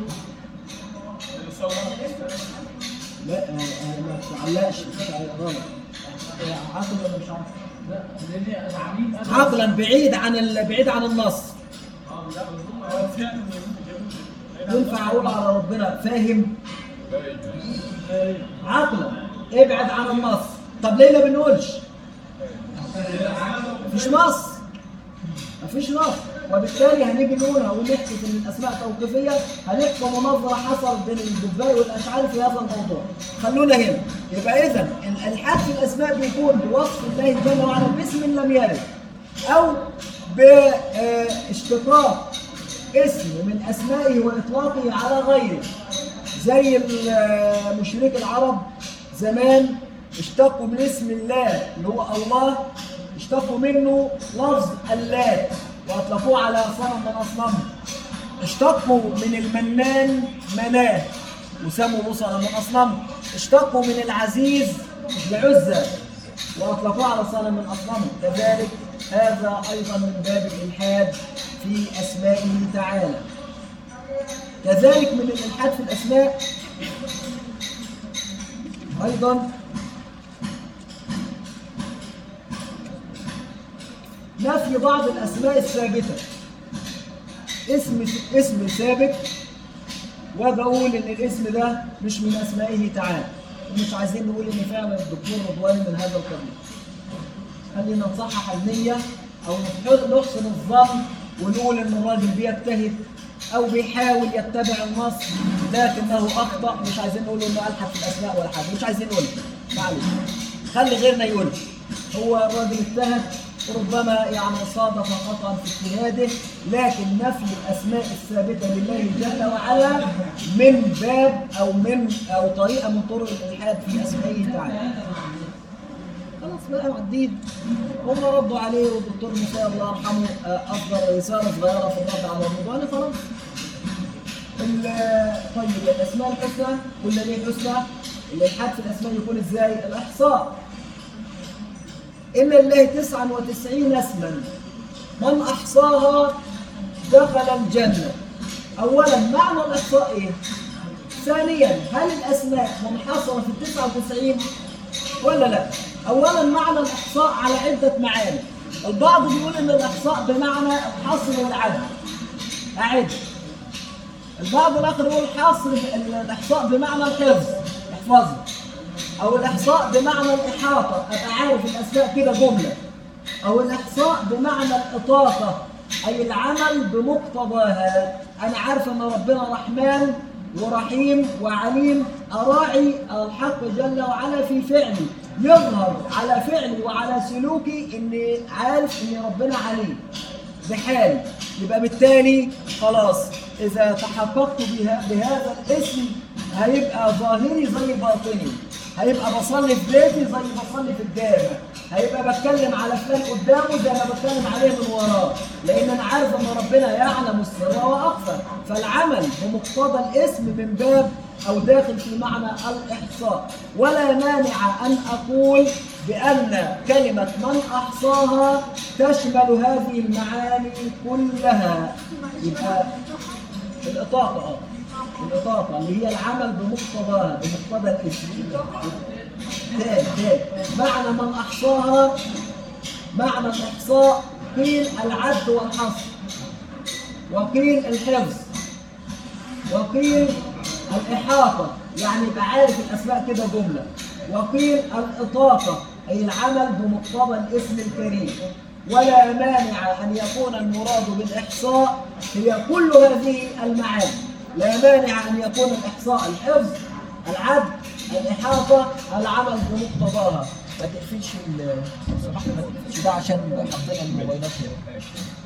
لا آه، آه، ما تعلقش مش غلط آه، عاقل ولا مش عاقل؟ لا لان العميم انا عقلا بعيد عن ال... بعيد عن النص اه لا بس هم فعلا ينفع اقول على ربنا فاهم عقلا ابعد عن النص طب ليه ما بنقولش مفيش نص مفيش نص وبالتالي هنيجي نقول او نحكي ان الاسماء توقيفيه هنحكي مناظره حصلت بين الدباء والاشعري في هذا الموضوع خلونا هنا يبقى اذا الالحاد في الاسماء بيكون بوصف الله جل وعلا باسم لم يرد او باشتقاق اسم من اسمائه واطلاقه على غيره زي ال- مشرك العرب زمان اشتقوا من اسم الله اللي هو الله اشتقوا منه لفظ اللات واطلقوه على صنم من اصنامهم اشتقوا من المنان مناه وسموا صنم من اصنامهم اشتقوا من العزيز العزى واطلقوه على صنم من اصنامهم كذلك هذا ايضا من باب الالحاد في اسمائه تعالى كذلك من الالحاد في الاسماء ايضا نفي بعض الاسماء الثابته اسم اسم ثابت وبقول ان الاسم ده مش من اسمائه تعالى ومش عايزين نقول ان فعلا الدكتور رضوان من هذا القبيل خلينا نصحح النيه او نحسن الظن ونقول ان الراجل بيجتهد او بيحاول يتبع النص لكنه اخطا مش عايزين نقول انه الحد في الاسماء ولا حاجه مش عايزين نقول معلش خلي غيرنا يقول هو الراجل اجتهد ربما يعني صادف خطا في اجتهاده لكن نفي الاسماء الثابته لله جل وعلا من باب او من او طريقه من طرق الالحاد في اسمائه تعالى خلاص بقى معدين هم ردوا عليه والدكتور موسى الله يرحمه آه، اصدر رساله صغيره في الرد على الموضوع ده خلاص ال- طيب الاسماء الحسنى قلنا ليه حسنى الالحاد في الاسماء يكون ازاي الاحصاء ان لله 99 اسما من احصاها دخل الجنه اولا معنى الاحصاء ايه ثانيا هل الاسماء منحصره في ال 99 ولا لا؟ اولا معنى الاحصاء على عده معاني. البعض بيقول ان الاحصاء بمعنى الحصر والعد. اعد. البعض الاخر يقول حصر الاحصاء بمعنى الحفظ، احفظه. او الاحصاء بمعنى الاحاطه، ابقى عارف الاسماء كده جمله. او الاحصاء بمعنى الاطاقه اي العمل بمقتضاها. انا عارف ان ربنا رحمن ورحيم وعليم أراعي الحق جل وعلا في فعلي يظهر على فعلي وعلى سلوكي إني عارف إن ربنا عليم بحالي يبقى بالتالي خلاص إذا تحققت بها بهذا الاسم هيبقى ظاهري زي باطني هيبقى بصلي في بيتي زي بصلي في الجامع هيبقى بتكلم على فلان قدامه زي ما بتكلم عليه من وراه لان انا عارف ان ربنا يعلم السر واخفى فالعمل بمقتضى الاسم من باب او داخل في معنى الاحصاء ولا مانع ان اقول بان كلمه من احصاها تشمل هذه المعاني كلها يبقى الاطاقه اه الإطاقة اللي هي العمل بمقتضاها بمقتضى الاسم تاني تاني معنى من أحصاها معنى الإحصاء قيل العد والحصر وقيل الحفظ وقيل الإحاطة يعني يبقى عارف الأسماء كده جملة وقيل الإطاقة أي العمل بمقتضى الاسم الكريم ولا مانع أن يكون المراد بالإحصاء هي كل هذه المعاني لا مانع أن يكون الإحصاء الحفظ العد الإحاطة العمل بمقتضاها ما تقفلش ال- ما تقفلش ده عشان حطينا الموبايلات هنا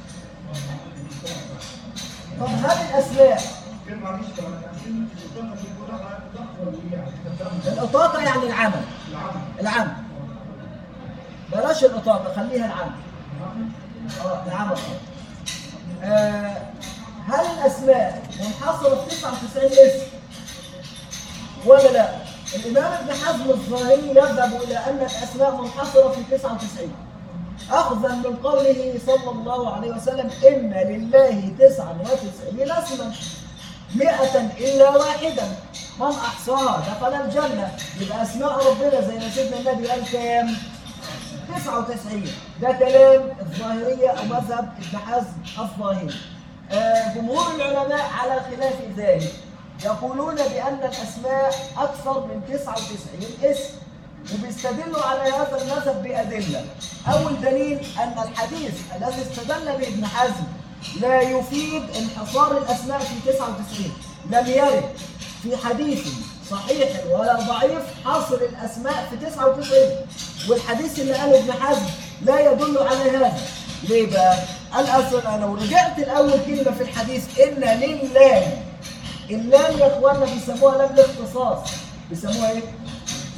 طب هل الأسماء كان معلش عشان الضغط اللي ضغط ولا ايه يعني كان الإطاقة يعني العمل العمل العمل بلاش الإطاقة خليها العمل اه العمل آه هل الأسماء منحصرة في 99 اسم ولا لا؟ الإمام ابن حزم الظاهري يذهب إلى أن الأسماء منحصرة في 99 أخذا من قوله صلى الله عليه وسلم إن لله 99 اسما مئة إلا واحدا من أحصاها دخل الجنة يبقى أسماء ربنا زي ما سيدنا النبي قال كام؟ 99 ده كلام الظاهرية أو مذهب ابن حزم الظاهري آه، جمهور العلماء على خلاف ذلك يقولون بأن الأسماء أكثر من 99 اسم وبيستدلوا على هذا المذهب بأدلة أول دليل أن الحديث الذي استدل به ابن حزم لا يفيد انحصار الأسماء في 99 لم يرد في حديث صحيح ولا ضعيف حصر الأسماء في 99 والحديث اللي قاله ابن حزم لا يدل على هذا ليه بقى؟ قال أصل أنا لو رجعت الأول كلمة في الحديث إن لله اللام يا إخوانا بيسموها لام الاختصاص بيسموها إيه؟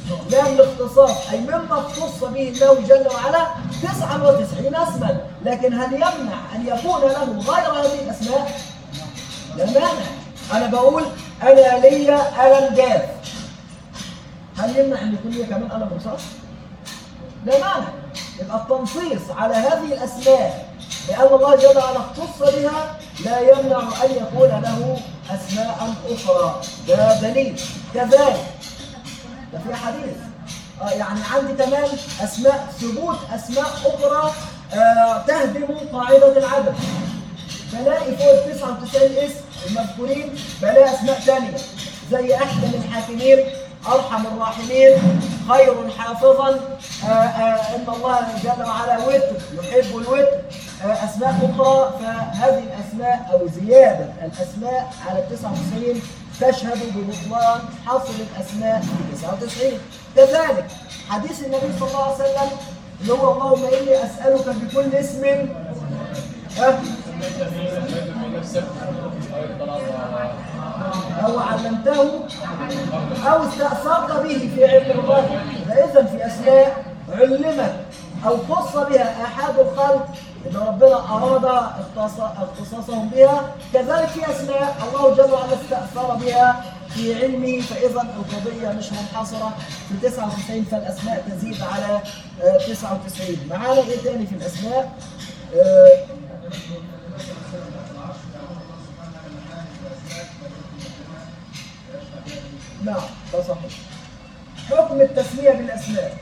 لام الاختصاص أي مما اختص به الله جل وعلا 99 اسما لكن هل يمنع أن يكون له غير هذه الأسماء؟ لا مانع أنا بقول أنا لي ألم جاف هل يمنع أن يكون لي كمان ألم رصاص؟ لا مانع يبقى التنصيص على هذه الأسماء لأن الله جل وعلا اختص بها لا يمنع أن يكون له أسماء أخرى ده دليل كذلك ده في حديث آه يعني عندي كمان أسماء ثبوت أسماء أخرى آه تهدم قاعدة العدد بلاقي فوق ال 99 اسم المذكورين بلاقي اسماء ثانيه زي احسن الحاكمين ارحم الراحمين خير حافظا آآ آآ ان الله جل وعلا وتر يحب الوتر آه، اسماء اخرى فهذه الاسماء او زياده الاسماء على ال 99 تشهد ببطلان حصر الاسماء في 99 كذلك حديث النبي صلى الله عليه وسلم اللي هو اللهم اني اسالك بكل اسم ها أو علمته أو استأثرت به في علم الغيب فإذا في أسماء علمت أو خص بها أحد الخلق إن ربنا أراد اختص- اختصاصهم بها كذلك في أسماء الله جل وعلا استأثر بها في علمه فإذا القضية مش منحصرة في 99 فالأسماء تزيد على آه، 99 معانا إيه تاني في الأسماء؟ آه، نعم ده صحيح حكم التسمية بالأسماء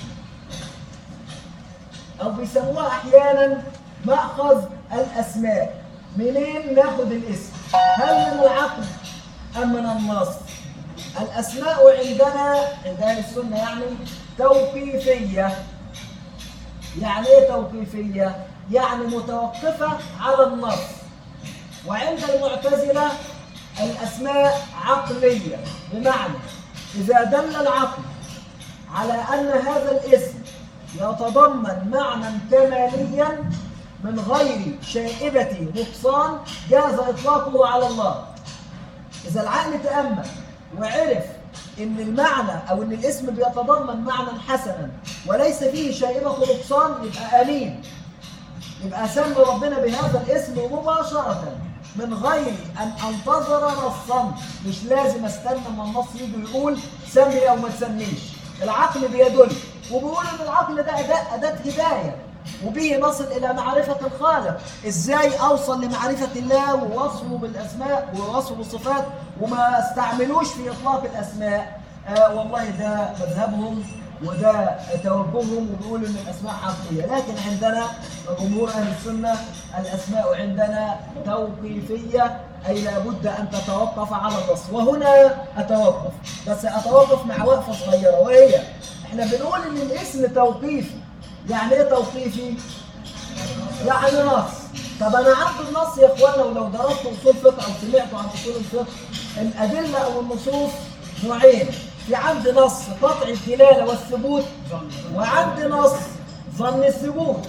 أو بيسموها أحيانا مأخذ الأسماء منين ناخد الاسم هل من العقل أم من النص الأسماء عندنا عند أهل السنة يعني توقيفية يعني إيه توقيفية؟ يعني متوقفة على النص وعند المعتزلة الأسماء عقلية بمعنى إذا دل العقل على أن هذا الاسم يتضمن معنى كماليا من غير شائبة نقصان جاز إطلاقه على الله إذا العقل تأمل وعرف إن المعنى أو إن الاسم بيتضمن معنى حسنا وليس فيه شائبة نقصان يبقى أمين يبقى سمي ربنا بهذا الاسم مباشرة من غير أن أنتظر نصا مش لازم استنى اما النص يجي يقول سمي أو ما تسميش العقل بيدل وبيقول إن العقل ده أداة, أداة هداية وبه نصل إلى معرفة الخالق إزاي أوصل لمعرفة الله ووصفه بالأسماء ووصفه بالصفات وما استعملوش في إطلاق الأسماء آه والله ده مذهبهم وده توجههم وبيقولوا ان الاسماء عقليه لكن عندنا جمهور اهل السنه الاسماء عندنا توقيفيه اي لابد ان تتوقف على النص وهنا اتوقف بس اتوقف مع وقفه صغيره وهي احنا بنقول ان الاسم توقيفي يعني ايه توقيفي؟ يعني نص طب انا عندي النص يا اخوانا ولو درست اصول فقه او سمعتوا عن اصول الفقه الادله او النصوص نوعين في عندي نص قطع الدلاله والثبوت وعندي نص ظن الثبوت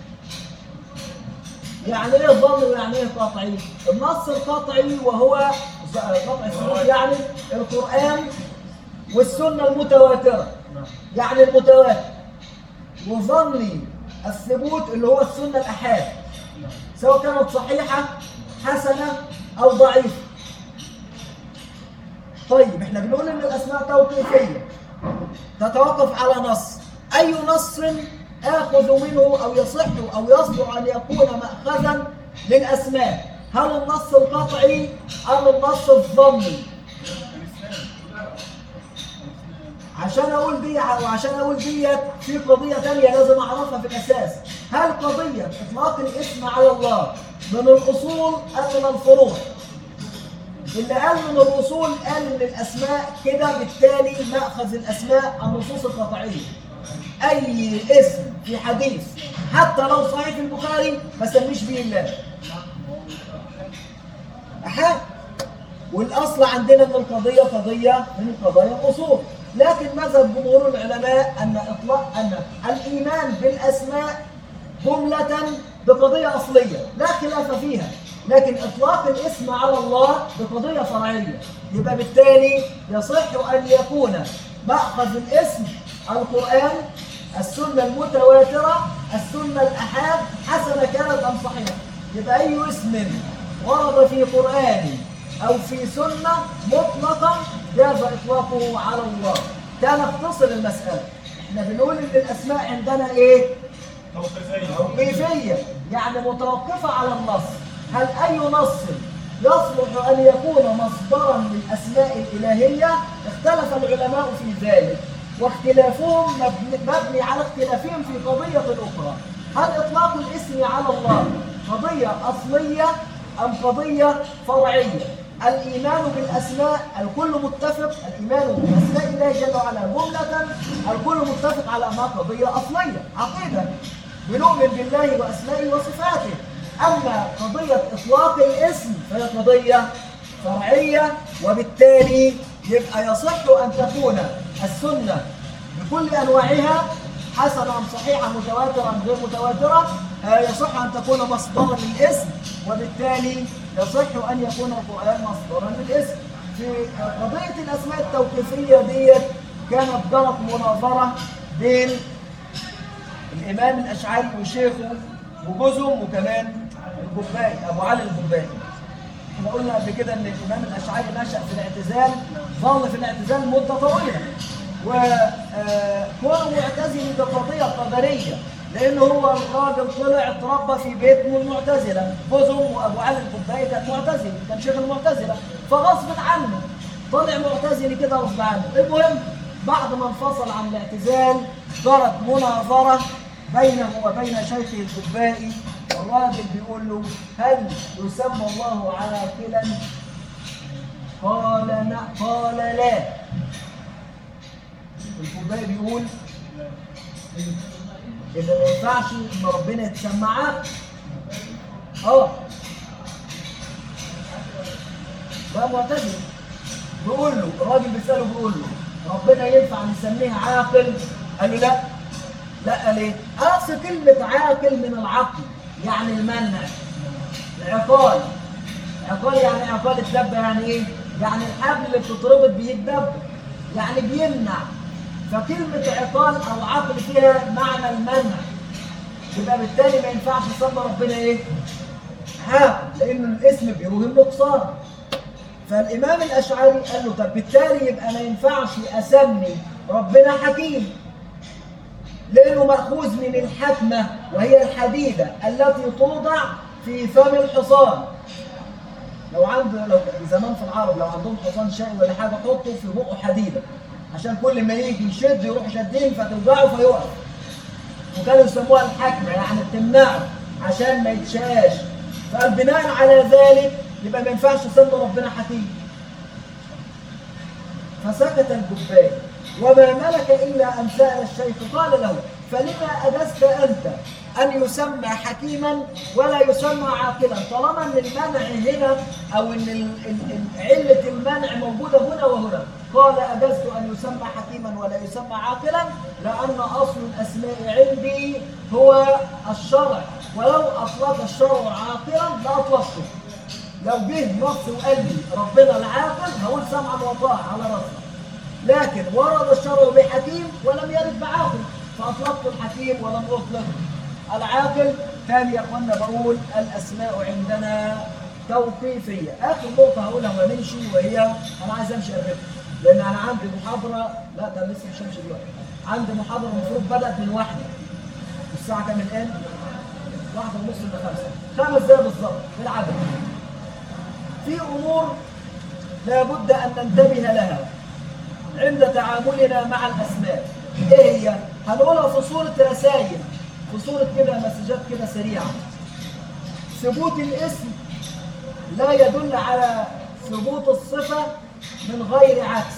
يعني ايه ظن ويعني ايه قطعي؟ النص القطعي وهو ز- قطع الثبوت يعني القران والسنه المتواتره يعني المتواتر وظني الثبوت اللي هو السنه الاحاد سواء كانت صحيحه حسنه او ضعيفه طيب احنا بنقول ان الاسماء توقيفيه تتوقف على نص اي نص اخذ منه او يصح او يصلح ان يكون ماخذا للاسماء هل النص القطعي ام النص الظني عشان اقول دي وعشان اقول ديت في قضيه ثانيه لازم اعرفها في الاساس هل قضيه اطلاق الاسم على الله من الاصول ام من الفروع اللي قال من الرسول قال ان الاسماء كده بالتالي ماخذ الاسماء النصوص القطعيه اي اسم في حديث حتى لو صحيح في البخاري ما سميش به الله أحد والاصل عندنا ان القضيه قضيه من قضايا الاصول لكن مذهب جمهور العلماء ان اطلاق ان الايمان بالاسماء جمله بقضيه اصليه لا خلاف فيها لكن اطلاق الاسم على الله بقضيه فرعيه يبقى بالتالي يصح ان يكون مأخذ الاسم القرآن السنة المتواترة السنة الأحاد حسنة كانت أم صحيحة يبقى أي اسم ورد في قرآن أو في سنة مطلقا جاز إطلاقه على الله كان اختصر المسألة احنا بنقول ان الاسماء عندنا ايه توقيفية يعني متوقفة على النص هل أي نص يصلح أن يكون مصدرا للأسماء الإلهية اختلف العلماء في ذلك واختلافهم مبني, مبني على اختلافهم في قضية أخرى هل إطلاق الاسم على الله قضية أصلية أم قضية فرعية الإيمان بالأسماء الكل متفق الإيمان بأسماء الله جل وعلا جملة الكل متفق على أنها قضية أصلية عقيدة بنؤمن بالله وأسمائه وصفاته أما قضية إطلاق الاسم فهي قضية فرعية وبالتالي يبقى يصح أن تكون السنة بكل أنواعها حسنة أم صحيحة متواترة أم غير متواترة آه، يصح أن تكون مصدرا للاسم وبالتالي يصح أن يكون القرآن مصدرا للاسم في قضية الأسماء التوقيفية ديت كانت جرت مناظرة بين الإمام الأشعري وشيخه وجوزهم وكمان الجبائي أبو علي الجبائي احنا قلنا قبل كده ان الامام الاشعري نشا في الاعتزال ظل في الاعتزال مده طويله وكونه معتزلي بقضيه قدريه لان هو الراجل طلع اتربى في بيت من المعتزله جوزهم وابو علي القبائي كان معتزلي كان شيخ المعتزله فغصب عنه طلع معتزلي كده غصب عنه المهم بعد ما انفصل عن الاعتزال جرت مناظره بينه وبين شيخه القبائي الراجل بيقول له هل يسمى الله عاقلا قال لا قال لا القبائي بيقول إذا ما ينفعش إن ربنا يتسمى عاقل اه ده معتزل بيقول له الراجل بيسأله بيقول له ربنا ينفع نسميه عاقل قال له لا لا ليه؟ أصل كلمة عاقل من العقل يعني المنع العقال عقال يعني عقال الدبة يعني ايه؟ يعني الحبل اللي بتتربط بيه الدبة يعني بيمنع فكلمة عقال أو عقل فيها معنى المنع يبقى بالتالي ما ينفعش يسمى ربنا ايه؟ عاقل لأن الاسم بيوهم نقصان فالإمام الأشعري قال له طب بالتالي يبقى ما ينفعش أسمي ربنا حكيم لأنه مأخوذ من الحكمة وهي الحديدة التي توضع في فم الحصان لو عنده لو زمان في العرب لو عندهم حصان شقي ولا حاجة حطوا في بقه حديدة عشان كل ما يجي يشد يروح شادين فتوجعه فيقف وكانوا يسموها الحكمة يعني بتمنعه عشان ما يتشاش فقال بناء على ذلك يبقى ما ينفعش تسمي ربنا حكيم فسكت الجبائي وما ملك إلا أن سأل الشيخ قال له فلما أجزت أنت أن يسمى حكيما ولا يسمى عاقلا طالما أن المنع هنا أو أن ال- ال- ال- علة المنع موجودة هنا وهنا قال أجزت أن يسمى حكيما ولا يسمى عاقلا لأن أصل الأسماء عندي هو الشرع ولو أطلق الشرع عاقلا لأطلقته لو جه نص وقال لي ربنا العاقل هقول سمعا وطاعة على راسنا لكن ورد الشرع بحكيم ولم يرد بعاقل فأطلقت الحكيم ولم أطلق العاقل ثاني يا اخوانا بقول الأسماء عندنا توقيفية آخر نقطة هقولها ونمشي وهي أنا عايز أمشي قبل لأن أنا عندي محاضرة لا ده لسه مش همشي دلوقتي عندي محاضرة المفروض بدأت من واحدة الساعة كام الآن؟ واحدة ونص إلى خمسة خمس دقايق بالظبط بالعدد في امور لابد ان ننتبه لها عند تعاملنا مع الاسماء ايه هي هنقولها في صوره رسائل في صوره كده مسجات كده سريعه ثبوت الاسم لا يدل على ثبوت الصفه من غير عكس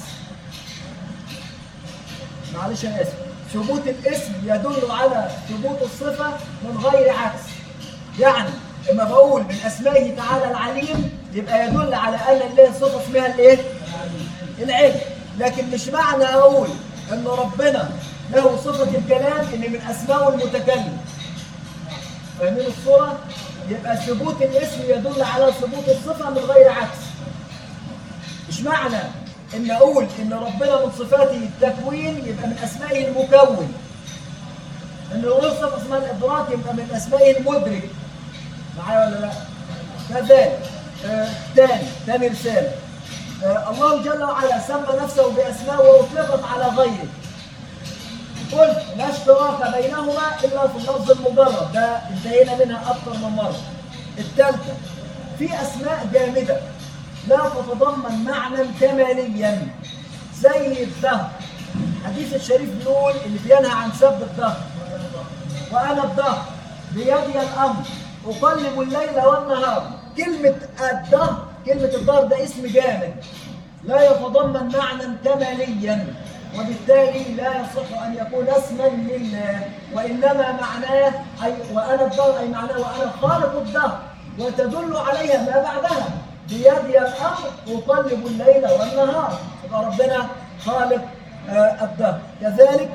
معلش انا اسف ثبوت الاسم يدل على ثبوت الصفه من غير عكس يعني لما بقول من اسمائه تعالى العليم يبقى يدل على ان له صفه اسمها الايه؟ العلم لكن مش معنى اقول ان ربنا له صفه الكلام ان من اسمائه المتكلم فاهمين الصوره؟ يبقى ثبوت الاسم يدل على ثبوت الصفه من غير عكس مش معنى ان اقول ان ربنا من صفاته التكوين يبقى من اسمائه المكون ان يوصف اسماء الادراك يبقى من اسمائه المدرك معايا ولا لا كذلك آه تاني تاني رساله آه الله جل وعلا سمى نفسه باسماء واطلقت على غيره قلت لا اشتراك بينهما الا في اللفظ المجرد ده انتهينا منها اكثر من مره الثالثه في اسماء جامده لا تتضمن معنى كماليا زي الدهر حديث الشريف بيقول اللي بينهى عن سب الدهر وانا الدهر بيدي الامر اقلب الليل والنهار كلمه الدهر كلمه الدهر ده اسم جامد لا يتضمن معنى كماليا وبالتالي لا يصح ان يكون اسما لله وانما معناه اي وانا الدهر اي معناه وانا خالق الدهر وتدل عليها ما بعدها بيدي الامر اقلب الليل والنهار يبقى ربنا خالق آه الدهر كذلك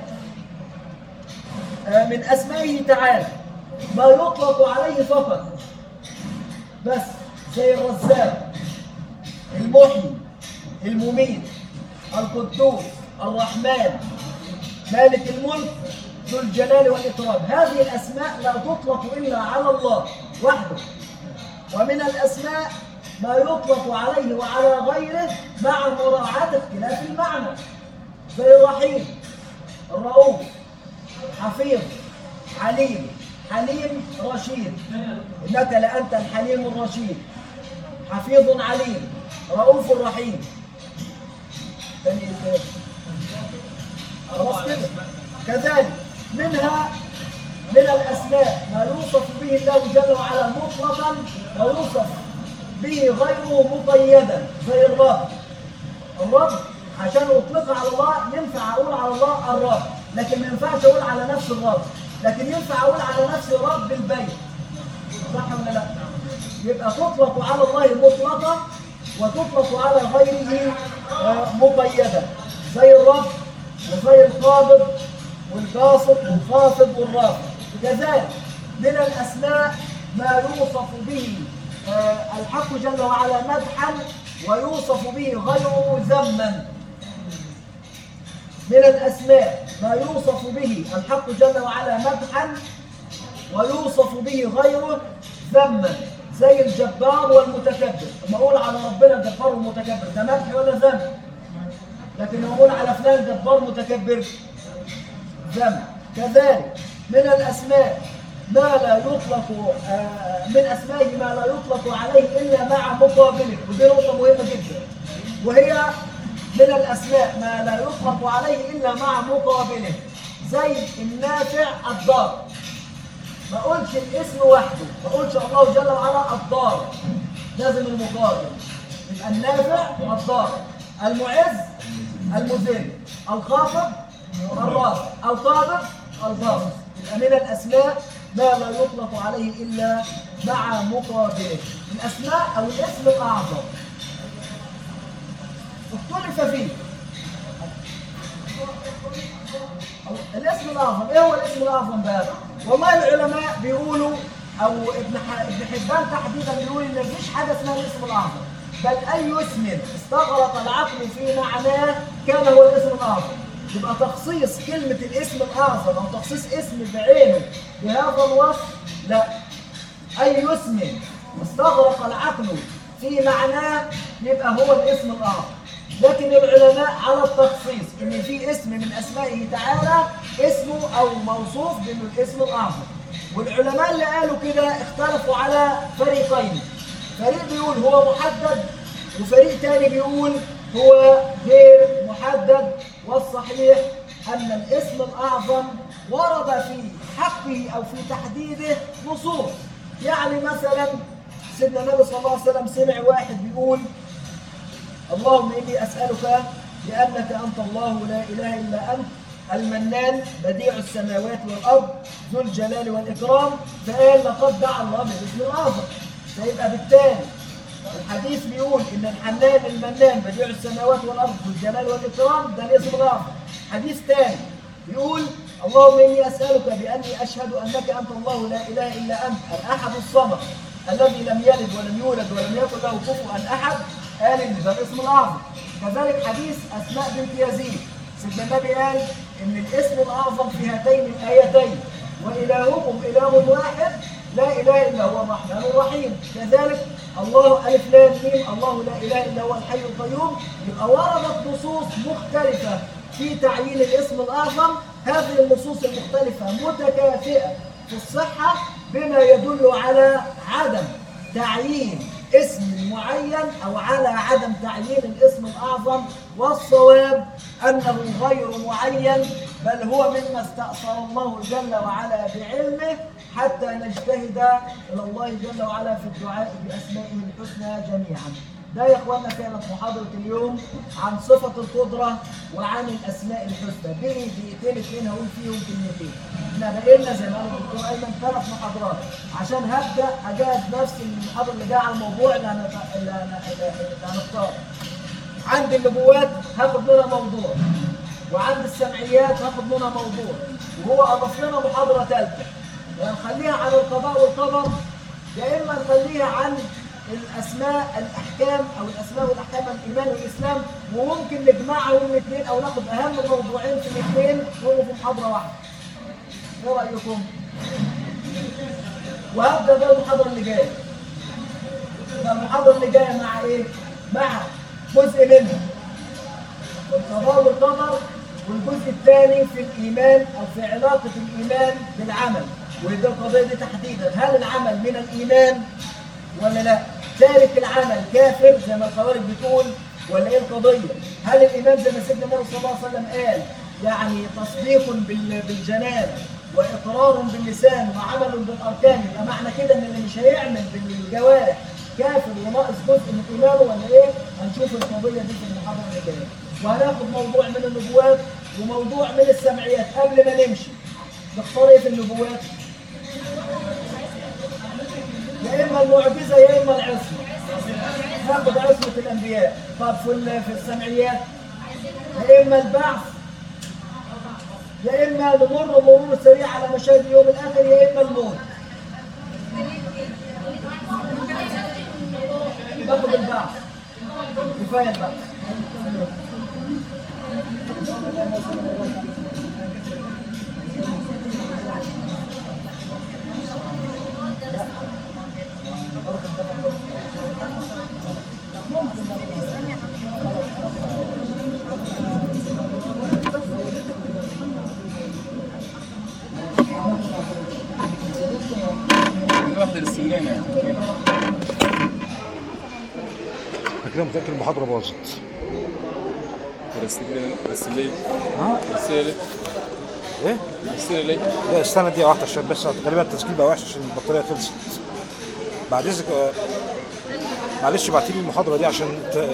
آه من اسمائه تعالى ما يطلق عليه فقط بس زي الرزاق المحيي المميت القدوس الرحمن مالك الملك ذو الجلال والإكرام هذه الأسماء لا تطلق إلا على الله وحده ومن الأسماء ما يطلق عليه وعلى غيره مع مراعاة اختلاف المعنى زي الرحيم الرؤوف حفيظ عليم حليم رشيد إنك لأنت الحليم الرشيد حفيظ عليم رؤوف رحيم تاني إيه؟ خلاص كده كذلك منها من الأسماء ما يوصف به الله جل وعلا مطلقا ويوصف به غيره مقيدا زي الرب الرب عشان اطلقها على الله ينفع اقول على الله الرب لكن ما ينفعش اقول على نفس الرب لكن ينفع اقول على نفسي رب البيت صح ولا لا يبقى تطلق على الله مطلقا وتطلق على غيره آه، مقيدا زي الرب وزي القابض والباسط والخافض والرافع كذلك من الاسماء ما يوصف به آه، الحق جل وعلا مدحا ويوصف به غيره ذما من الاسماء ما يوصف به الحق جل وعلا مدحا ويوصف به غيره ذما زي الجبار والمتكبر لما اقول على ربنا جبار ومتكبر ده مدح ولا ذم لكن لما اقول على فلان جبار متكبر ذم كذلك من الاسماء ما لا يطلق آه، من اسمائه ما لا يطلق عليه الا مع مقابله ودي نقطه مهمه جدا وهي من الاسماء ما لا يطلق عليه الا مع مقابله زي النافع الضار ما اقولش الاسم وحده ما اقولش الله جل وعلا الضار لازم المقابل يبقى النافع الضار المعز المذل الخافض الرافع القابض الباسط يبقى من الاسماء ما لا يطلق عليه الا مع مقابله الاسماء او الاسم الاعظم اختلف فيه الاسم الاعظم ايه هو الاسم الاعظم بقى والله العلماء بيقولوا او ابن ح- ابن حبان تحديدا بيقول ان مفيش حاجه اسمها الاسم الاعظم بل اي اسم استغرق العقل في معناه كان هو الاسم الاعظم يبقى تخصيص كلمه الاسم الاعظم او تخصيص اسم بعينه بهذا الوصف لا اي اسم استغرق العقل في معناه يبقى هو الاسم الاعظم لكن العلماء على التخصيص ان في اسم من اسمائه تعالى اسمه او موصوف بانه الاسم الاعظم والعلماء اللي قالوا كده اختلفوا على فريقين فريق بيقول هو محدد وفريق تاني بيقول هو غير محدد والصحيح ان الاسم الاعظم ورد في حقه او في تحديده نصوص يعني مثلا سيدنا النبي صلى الله عليه وسلم سمع واحد بيقول اللهم اني اسالك لانك انت الله لا اله الا انت المنان بديع السماوات والارض ذو الجلال والاكرام فقال لقد دعا الله بالاسم الاعظم فيبقى بالتالي الحديث بيقول ان الحنان المنان بديع السماوات والارض ذو الجلال والاكرام ده الاسم الاعظم حديث ثاني بيقول اللهم اني اسالك باني اشهد انك انت الله لا اله الا انت الاحد الصمد الذي لم يلد ولم يولد ولم يكن له كفوا احد قال ان ده الاسم الاعظم كذلك حديث اسماء بنت يزيد سيدنا النبي قال ان الاسم الاعظم في هاتين الايتين والهكم اله واحد لا اله الا هو الرحمن الرحيم كذلك الله الف لام ميم الله لا اله الا هو الحي القيوم يبقى وردت نصوص مختلفه في تعيين الاسم الاعظم هذه النصوص المختلفه متكافئه في الصحه بما يدل على عدم تعيين اسم معين او على عدم تعيين الاسم الاعظم والصواب انه غير معين بل هو مما استاثر الله جل وعلا بعلمه حتى نجتهد الى الله جل وعلا في الدعاء باسمائه الحسنى جميعا. ده يا اخوانا كانت محاضره اليوم عن صفه القدره وعن الاسماء الحسنى. بقي دقيقتين اتنين هقول فيهم كلمتين. احنا بقينا زي ما قال الدكتور ايمن ثلاث محاضرات عشان هبدا اجهز نفسي للمحاضره اللي جايه على الموضوع اللي هنت- اللي هن- اللي هنختاره. عند النبوات هاخد منها موضوع وعند السمعيات هاخد منها موضوع وهو اضاف لنا محاضره ثالثه يا نخليها عن القضاء والقدر يا اما نخليها عن الاسماء الاحكام او الاسماء والاحكام الايمان والاسلام وممكن نجمعهم الاثنين او ناخد اهم موضوعين في الاثنين وهو في محاضره واحده. ايه رايكم؟ وهبدا بقى المحاضره اللي جايه. يبقى المحاضره اللي جايه مع ايه؟ مع جزء منها القضاء والقدر والجزء الثاني في الايمان او في علاقه الايمان بالعمل وده القضيه دي تحديدا هل العمل من الايمان ولا لا؟ تارك العمل كافر زي ما الخوارج بتقول ولا ايه القضيه؟ هل الايمان زي ما سيدنا النبي صلى الله عليه وسلم قال يعني تصديق بال- بالجنان واقرار باللسان وعمل بالاركان يبقى معنى كده ان اللي مش هيعمل بالجوارح كافر وناقص جزء من ايمانه ولا ايه؟ هنشوف القضيه دي في المحاضره اللي جايه. وهناخد موضوع من النبوات وموضوع من السمعيات قبل ما نمشي. نختار ايه في النبوات؟ يا اما المعجزه يا اما العصمه. ناخد عصمه الانبياء. طب في ال- في السمعيات يا اما البعث يا اما نمر مرور سريع على مشاهد اليوم الاخر يا اما الموت. ناخد البعث. كفايه البعث. واخد السنانه يعني انا كده متاكد المحاضره باظت السنانه السنانه ها السنانه ايه السنانه لا استنى دقيقه واحده عشان بس غالبا التسجيل بقى وحش عشان البطاريه خلصت بعد اذنك آه، معلش ابعتي لي المحاضره دي عشان ت-